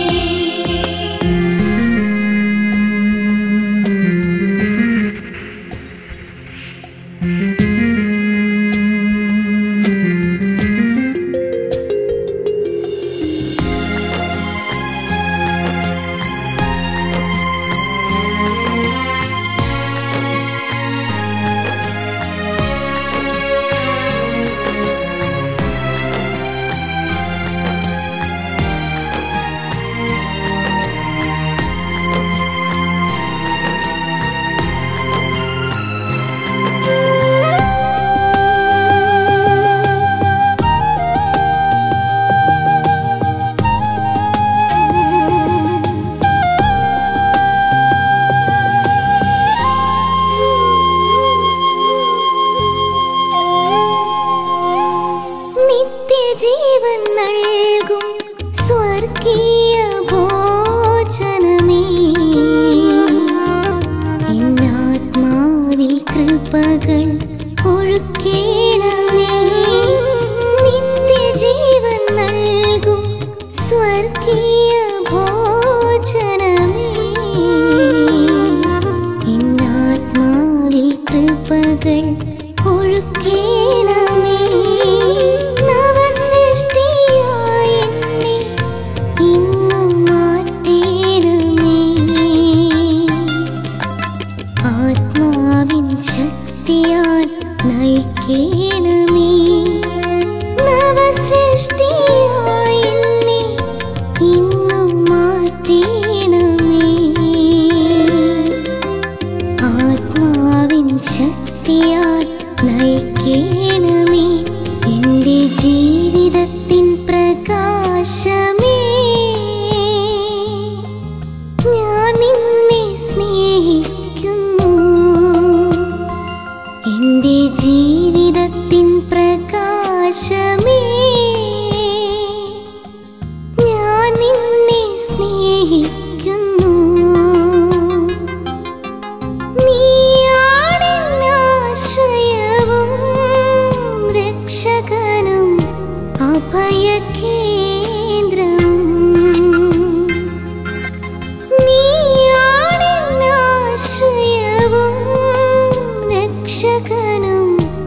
നിത്യജീവൻ നൽകും സ്വർഗീയ ഭോജനമേ എന്നാത്മാവിൽ കൃപകൾ ഒഴുക്കേണമേ നിത്യജീവൻ നൽകും സ്വർഗീയ ഭോജനമേ എന്നാത്മാവിൽ കൃപകൾ ഒഴുക്കേണമേ നവസൃഷ്ടിയായി എന്നെ ഇന്നു മാറ്റേണമേ ആത്മാവിൻ ശക്തിയാൽ നയിക്കേണമേ നവസൃഷ്ടിയായി എന്നെ ഇന്നു മാറ്റേണമേ ആത്മാവിൻ ശക്തിയാൽ നയിക്കേണമേ എൻ്റെ ജീവിതത്തിൻ പ്രകാശമേ ഞാൻ നിന്നെ സ്നേഹിക്കുന്നു എൻ്റെ ജീവിതത്തിൻ പ്രകാശമേ ഞാൻ നിന്നെ സ്നേഹിക്കുന്നു നീയാണെന്നാശ്രയവും രക്ഷകനും അഭയകേന്ദ്രവും നീയാണെന്നാശ്രയവും രക്ഷകനും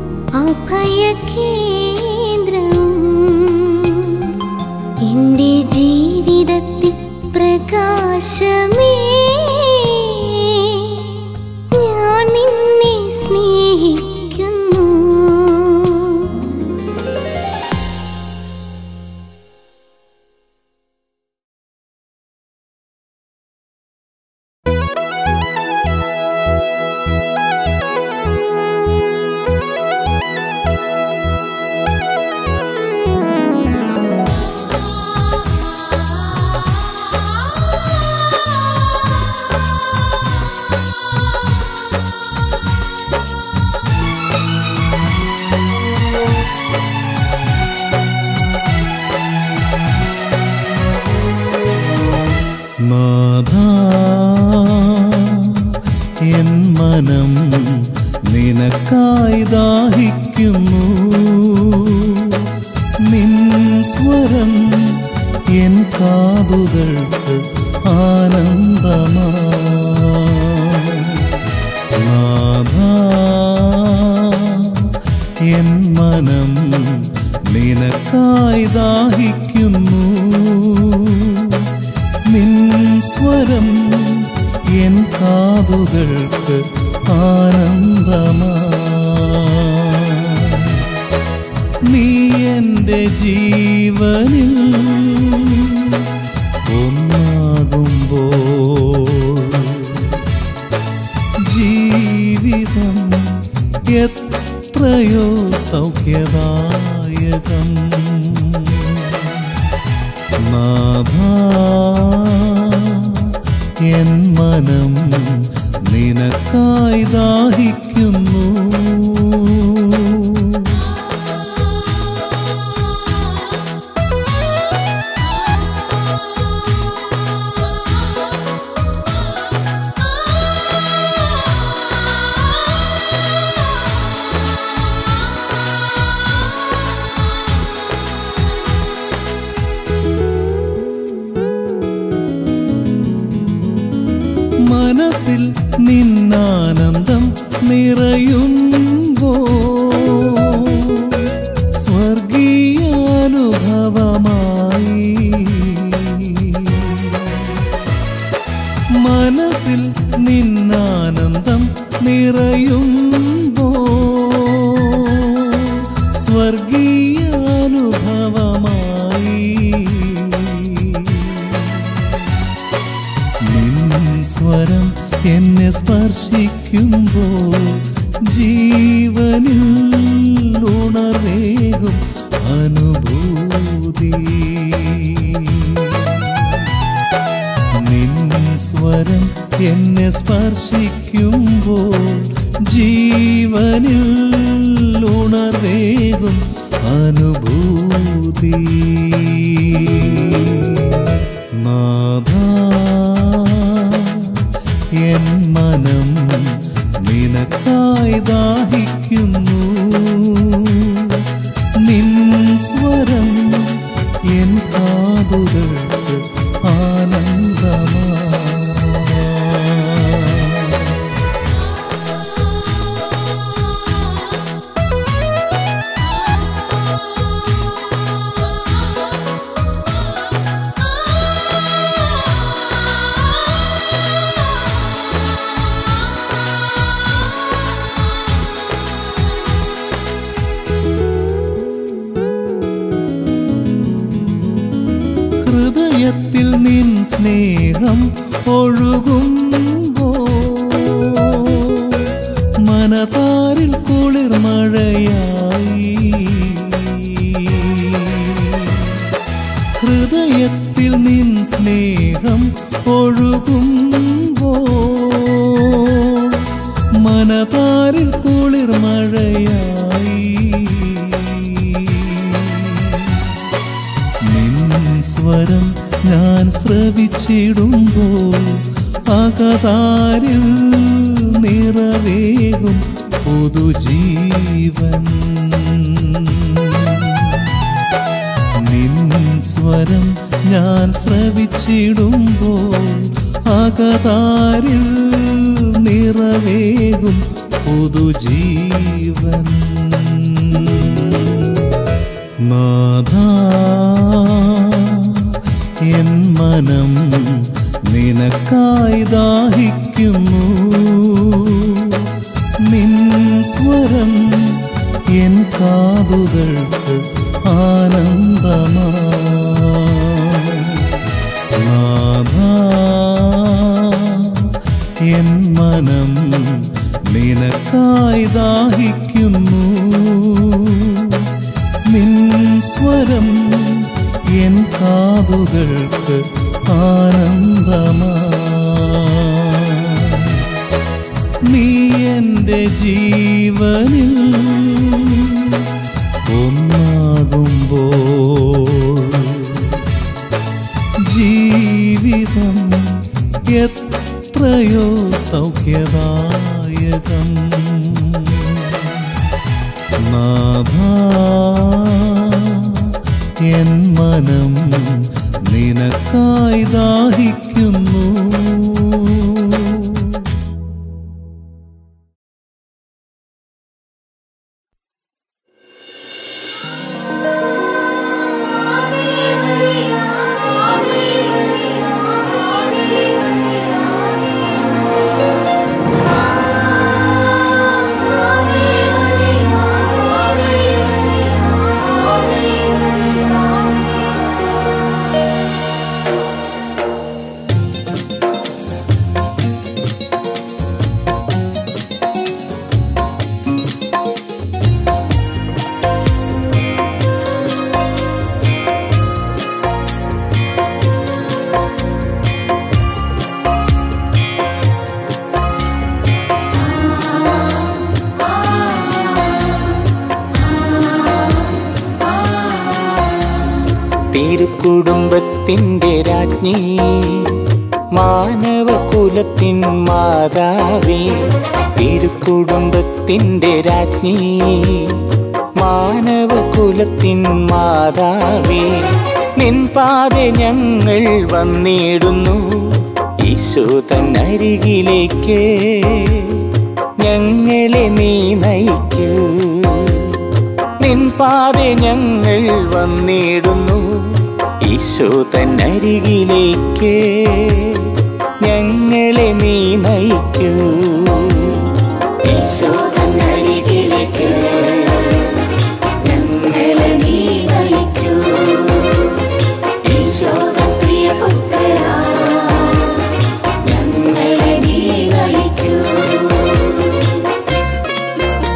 അഭയകേന്ദ്രവും എന്റെ ജീവിതത്തിൽ പ്രകാശമേ ഞാൻ നിന്നെ സ്നേഹിക്കുന്നു നാഥ എൻ മനം നിനക്കായി ദാഹിക്കുന്നു നിൻ സ്വരം എൻ കാതുകൾക്ക് ആനന്ദമാ നാഥ എൻ മനം നിനക്കായി ദാഹിക്കുന്നു നിൻ സ്വരം എൻ കാതുകൾക്ക് ആനന്ദമാ നീ എൻ്റെ ജീവനിൽ ഒന്നാകുമ്പോൾ ജീവിതം എത്രയോ സൗഖ്യദായകം നാഥ എൻ മനം നിനക്കായി ദാഹിക്കുന്നു ആ ജീവനിൽ ഉണർവേകും അനുഭൂതി നിൻ സ്വരം എന്നെ സ്പർശിക്കുമ്പോൾ ജീവനിൽ ഉണർവേകും അനുഭൂതി നാഥ എൻ മനം നിനക്കായി ദാഹിക്കുന്നു നിൻ സ്വരം എൻ കാതുകൾക്ക് ആനന്ദമാ ഹൃദയത്തിൽ നിൻ സ്നേഹം ഒഴുകുമ്പോ മനതാരിൽ കുളിർ മഴയായി ഹൃദയത്തിൽ നിൻ സ്നേഹം ഒഴുകുമ്പോ മനതാരിൽ കുളിർ മഴയായി നിൻ സ്വരം ഞാൻ ശ്രവിച്ചിടുമ്പോൾ അകതാരിൽ നിറവേകും പുതുജീവൻ നിൻ സ്വരം ഞാൻ ശ്രവിച്ചിടുമ്പോൾ അകതാരിൽ നിറവേകും പുതുജീവൻ നാഥ എൻ മനം നിനക്കായി ദാഹിക്കുന്നു നിൻ സ്വരം എൻ കാതുകൾക്ക് ആനന്ദമാ നാഥ എൻ മനം നിനക്കായി ദാഹിക്കുന്നു നിൻ സ്വരം എൻ കാതുകൾക്ക് ആനന്ദമാ നീ എൻ്റെ ജീവനിൽ ഒന്നാകുമ്പോൾ ജീവിതം എത്രയോ സൗഖ്യദായകം നാഥ എൻ മനം നിനക്കായി ദാഹിക്കുന്നു തിരുക്കുടുംബത്തിൻ്റെ രാജ്ഞി മാനവകുലത്തിൻ മാതാവേ തിരുക്കുടുംബത്തിൻ്റെ രാജ്ഞി മാനവകുലത്തിൻ മാതാവേ നിൻ പാത ഞങ്ങൾ വന്നിടുന്നു ഈശോ തന്നരികിലേക്ക് ഞങ്ങളെ നീ നയിക്കൂ നിൻ പാത ഞങ്ങൾ വന്നിടുന്നു ഈശോ തന്നരികിലേക്ക് ഞങ്ങളെ നീ നയിക്കൂ ഈശോ തന്നരികിലേക്ക് ഞങ്ങളെ നീ നയിക്കൂ ഈശോദൻ പ്രിയപുത്രനാ ഞങ്ങളെ നീ നയിക്കൂ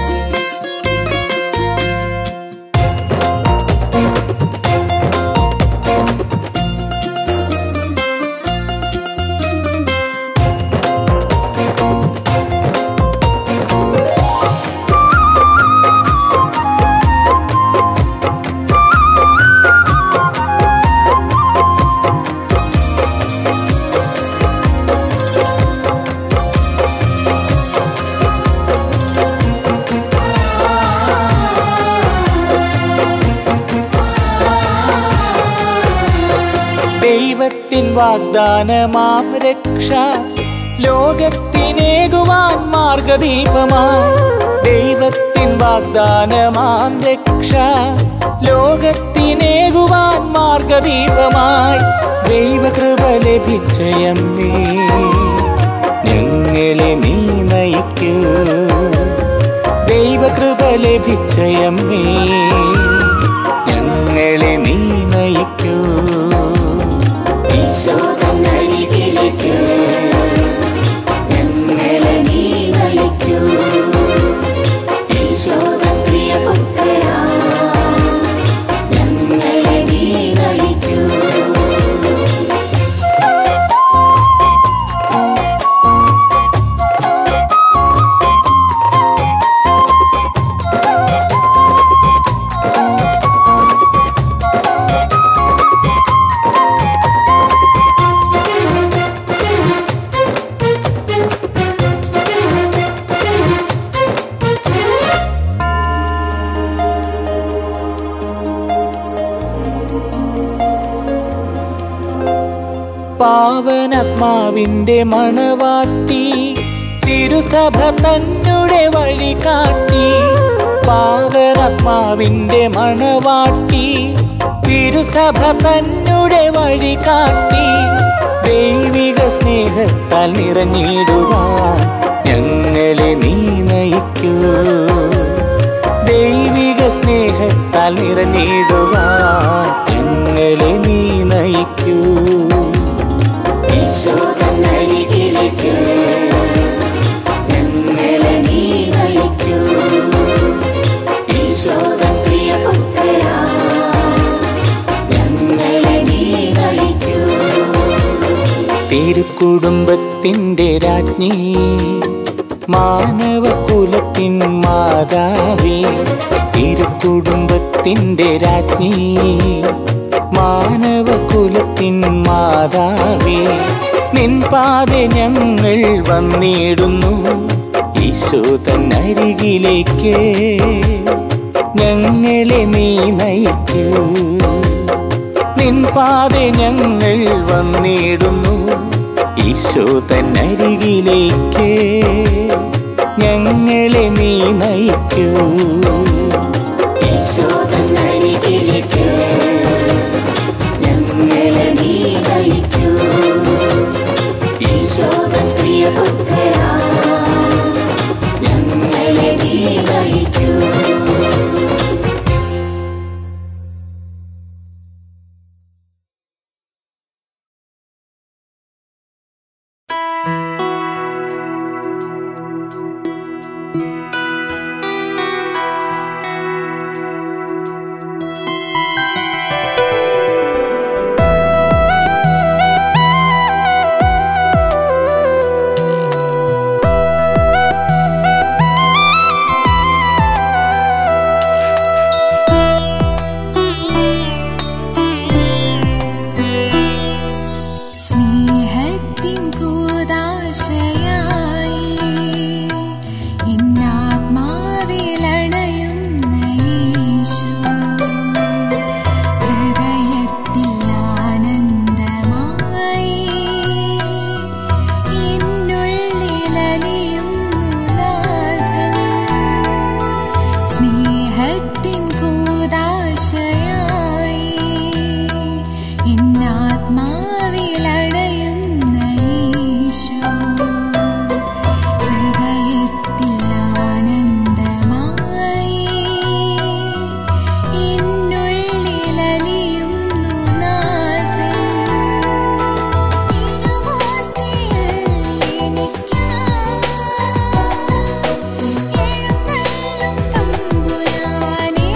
വാഗ്ദാനമാം രക്ഷ ലോകത്തിനേകുവാൻ മാർഗദീപമായി ദൈവത്തിൻ വാഗ്ദാനമാം രക്ഷ ലോകത്തിനേകുവാൻ മാർഗദീപമായി ദൈവകൃപ ലഭിച്ചയമ്മേ ഞങ്ങളെ നീ നയിക്കൂ ദൈവകൃപ ലഭിച്ചയമ്മേ ഞങ്ങളെ നീ നയിക്കൂ ഈശോതന്നരികിലേക്ക് ഞങ്ങളെ നീ നയിക്കൂ ഈശോതൻ പ്രിയപുത്രനാ ഞങ്ങളെ നീ നയിക്കൂ പാവനാത്മാവിന്റെ മണവാട്ടി തിരുസഭ തന്നെ വഴി കാട്ടി പാവനാത്മാവിന്റെ മണവാട്ടി തിരുസഭ തന്നെ വഴി കാട്ടി ദൈവിക സ്നേഹത്താൽ നിറഞ്ഞിടുവാൻ ഞങ്ങളെ നീ നയിക്കൂ ദൈവിക സ്നേഹത്താൽ നിറഞ്ഞിടുവാൻ ഞങ്ങളെ നീ നയിക്കൂ ഈശോതന്നരികിലേക്ക് ഞങ്ങളെ നീ നയിക്കൂ ഈശോതൻ പ്രിയപുത്രനാ ഞങ്ങളെ നീ നയിക്കൂ തിരുക്കുടുംബത്തിൻ്റെ രാജ്ഞി മാനവകുലത്തിൻ മാതാവേ തിരുക്കുടുംബത്തിൻ്റെ രാജ്ഞി മാനവകുലത്തിൻ മാതാവേ നിൻ പാതെ ഞങ്ങൾ വന്നിടുന്നു ഈശോ തന്നരികിലേക്ക് ഞങ്ങളെ നീ നയിക്കൂ നിൻ പാതെ ഞങ്ങൾ വന്നിടുന്നു ഈശോ തന്നരികിലേക്ക് ഞങ്ങളെ നീ നയിക്കൂ ഈശോതന്നരികിലേക്ക് ഞങ്ങളെ നീ നയിക്കൂ ഈശോതൻ പ്രിയപുത്രനാ ഞങ്ങളെ നീ നയിക്കൂ സ്നേഹത്തിൻ കൂദാശയായി ഇന്നാത്മാവിലണയുന്ന യേശു ഹൃദയത്തിൽ ആനന്ദമായി എന്നുള്ളിലലിയുന്നു നാഥൻ സ്നേഹത്തിൻ കൂദാശയായി ഇന്നാത്മാവിലണയുന്ന ഈശോ ഹൃദയത്തിൽ ആനന്ദമായി എന്നുള്ളിലലിയുന്നു നാഥൻ തിരുവാസ്തിയിൽ എനിക്കായി എഴുന്നള്ളും തമ്പുരാനേ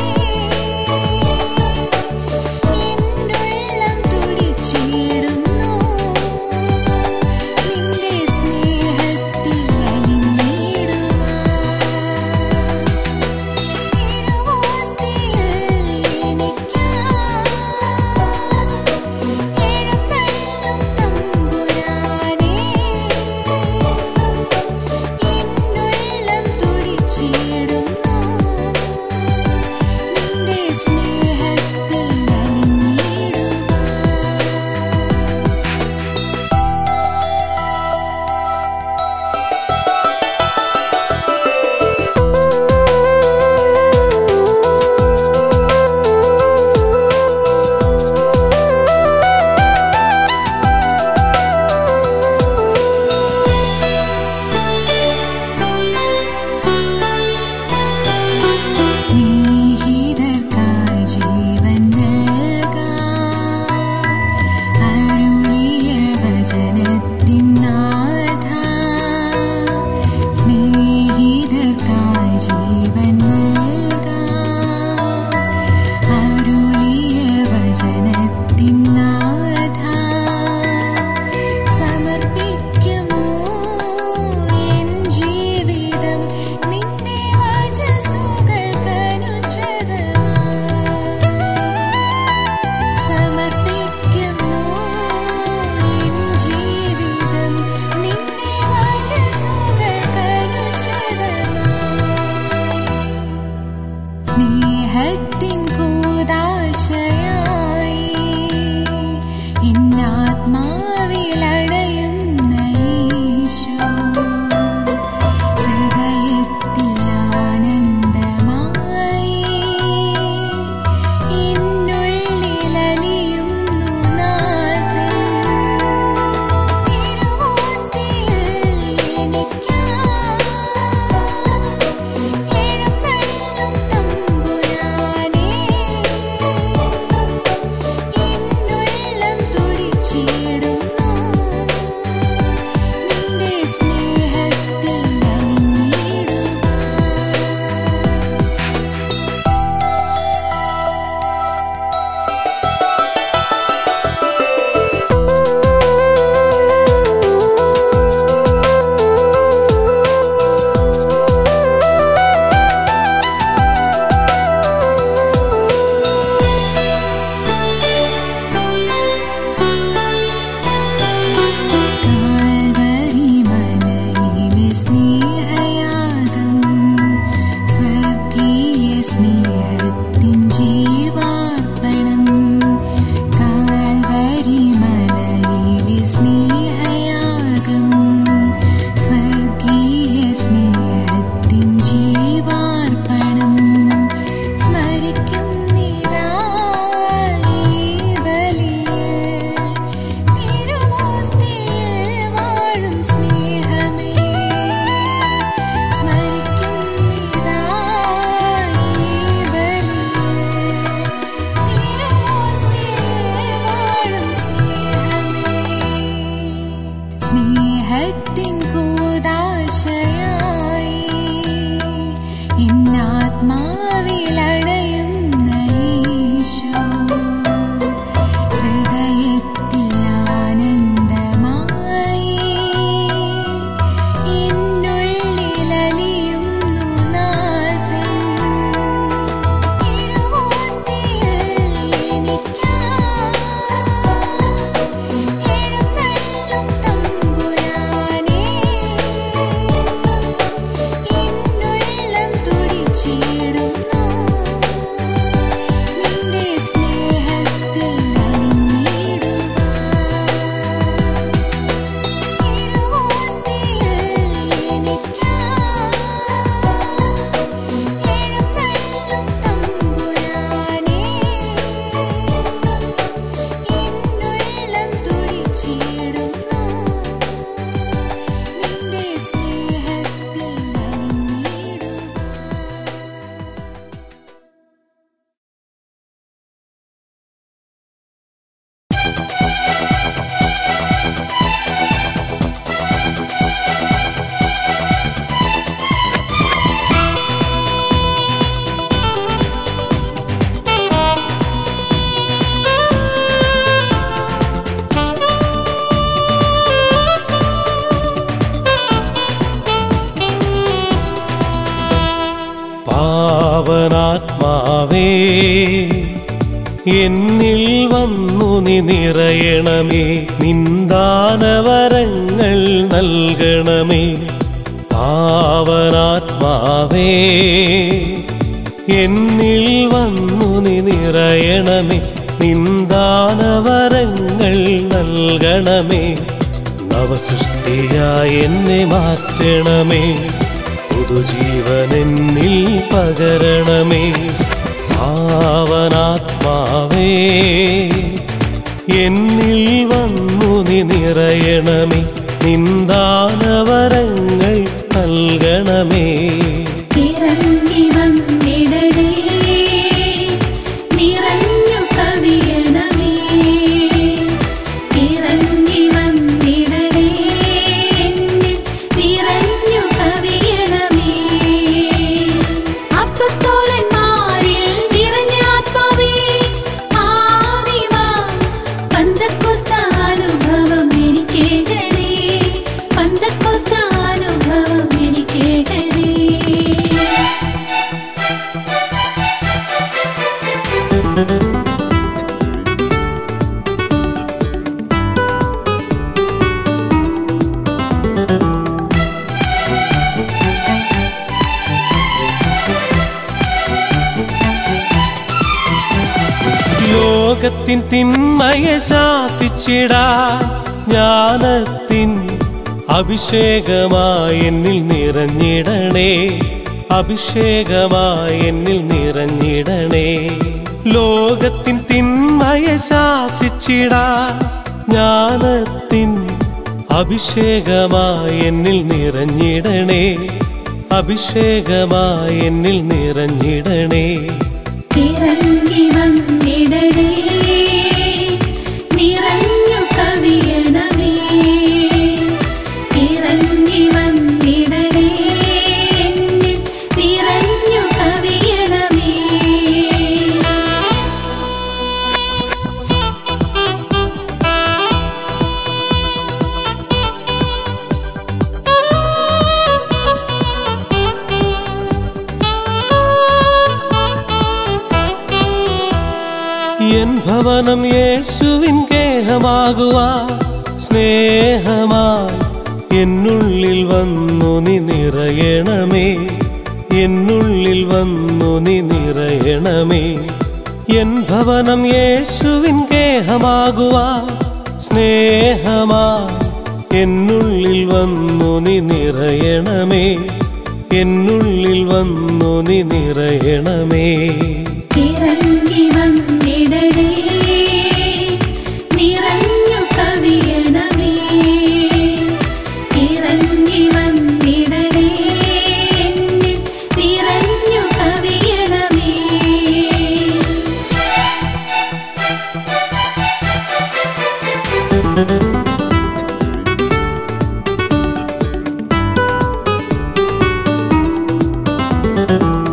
എന്നാത്മാവിലണയുന്ന ഈശോ ഹൃദയത്തിൽ ആനന്ദമായി എന്നുള്ളിലലിയുന്നു നാഥൻ തിരുവോസ്തിയിൽ എനിക്കായി എഴുന്നള്ളും തമ്പുരാനേ എന്നുള്ളം തുടിച്ചിടുന്നു നിന്റെ സ്നേഹത്തിൽ അലിഞ്ഞിടുവാൻ തിരുവോസ്തിയിൽ എനിക്കായി എഴുന്നള്ളും തമ്പുരാനേ എന്നുള്ളം തുടിച്ചിടുന്നു നിന്റെ സ്നേഹത്തിൽ അലിഞ്ഞിടുവാൻ പാവനാത്മാവേ എന്നിൽ വന്നു നീ നിറയണമേ നിന്ദാനവരങ്ങൾ നൽകണമേ പാവനാത്മാവേ എന്നിൽ വന്നു നീ നിറയണമേ നിന്ദാനവരങ്ങൾ നൽകണമേ നവസൃഷ്ടിയായി എന്നെ മാറ്റണമേ പുതുജീവനെന്നിൽ പകരണമേ ഭാവനാത്മാവേ എന്നിൽ വന്നു നീ നിറയണമേ നിന്ദാനവരങ്ങൾ നൽകണമേ ഇറങ്ങി വന്നിടണേ നിറഞ്ഞു കവിയണമേ ഇറങ്ങി വന്നിടണേ എന്നിൽ നിറഞ്ഞു കവിയണമേ അപ്പസ്തോലന്മാരിൽ നിറഞ്ഞ ആത്മാവേ ആദിവാ പന്തക്കോസ്താനുഭവം എനിക്കേകണേ പന്തക്കോസ്താനുഭവം എനിക്കേകണേ ലോകത്തിൻ തിന്മയെ ശാസിച്ചിടാ ജ്ഞാനത്തിൻ അഭിഷേകമായി എന്നിൽ നിറഞ്ഞിടണേ അഭിഷേകമായി എന്നിൽ നിറഞ്ഞിടണേ ലോകത്തിൻ തിന്മയെ ശാസിച്ചിടാ ജ്ഞാനത്തിൻ അഭിഷേകമായി എന്നിൽ നിറഞ്ഞിടണേ അഭിഷേകമായി എന്നിൽ നിറഞ്ഞിടണേ ഇറങ്ങി വന്നിടണേ നിറഞ്ഞു കവിയണമേ ഇറങ്ങി വന്നിടണേ എന്നിൽ നിറഞ്ഞു കവിയണമേ എൻ ഭവനം യേശുവിൻ ഗേഹമാകുവാ സ്നേഹമായി എന്നുള്ളിൽ വന്നു നീ നിറയണമേ എന്നുള്ളിൽ വന്നു നീ നിറയണമേ എൻ ഭവനം യേശുവിൻ ഗേഹമാകുവാ സ്നേഹമായി എന്നുള്ളിൽ വന്നു നീ നിറയണമേ എന്നുള്ളിൽ വന്നു നീ നിറയണമേ ഇറങ്ങി വന്നിടണേ നിറഞ്ഞു കവിയണമേ ഇറങ്ങി വന്നിടണേ എന്നിൽ നിറഞ്ഞു കവിയണമേ യേശുവിൻ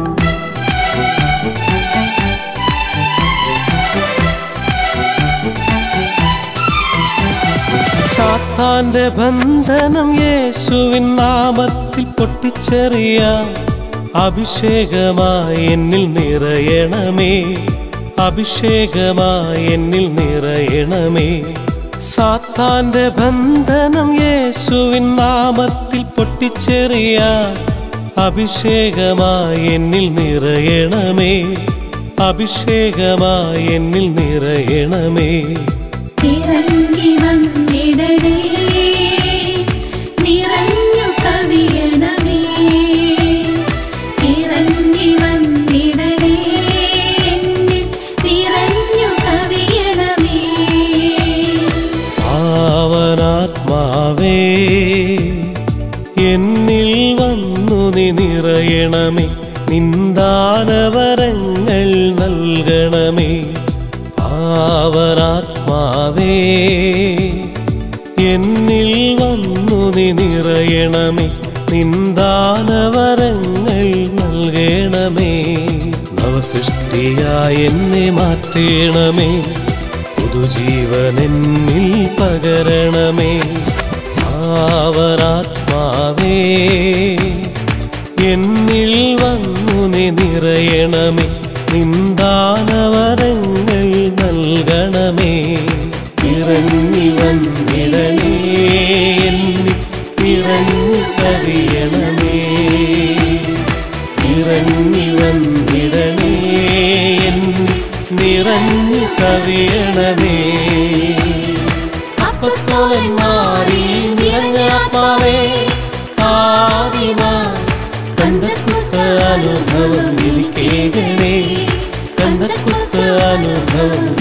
സാത്താന്റെ ബന്ധനം യേശുവിൻ നാമത്തിൽ പൊട്ടിച്ചെറിയ അഭിഷേകമായി എന്നിൽ നിറയണമേ അഭിഷേകമായി എന്നിൽ നിറയണമേ സാത്താന്റെ ബന്ധനം യേശുവിൻ നാമത്തിൽ പൊട്ടിച്ചെറിയ അഭിഷേകമായി എന്നിൽ നിറയണമേ അഭിഷേകമായി എന്നിൽ നിറയണമേ ഇറങ്ങി വന്നിടണേ നിറഞ്ഞു കവിയണമേ ഇറങ്ങി വന്നിടണേ എന്നിൽ നിറഞ്ഞു കവിയണമേ പാവനാത്മാവേ എന്നിൽ വന്നു നീ നിറയണമേ നിന്ദാനവരങ്ങൾ നൽകണമേ പാവനാത്മാവേ എന്നിൽ വന്നു നീ നിറയണമേ നിന്ദാനവരങ്ങൾ നൽകണമേ നവസൃഷ്ടിയായി എന്നെ മാറ്റണമേ പുതുജീവൻ എന്നിൽ പകരണമേ ആവരാത്മാവേ എന്നിൽ വന്നു നീ നിറയണമേ നിന്ദാനവരങ്ങൾ നൽകണമേ ഇറങ്ങി വന്നിടണേ എന്നിൽ നിറഞ്ഞു കവിയണമേ ഇറങ്ങി വന്നിടണേ എന്നിൽ നിറഞ്ഞു കവിയണമേ അപ്പസ്തോലന്മാരിൽ നിറഞ്ഞ ആത്മാവേ ആദിമാ കന്തക്കുസ്ത അനുഭവം എനിക്കേകണേ കന്തക്കുസ്ത അനുഭവം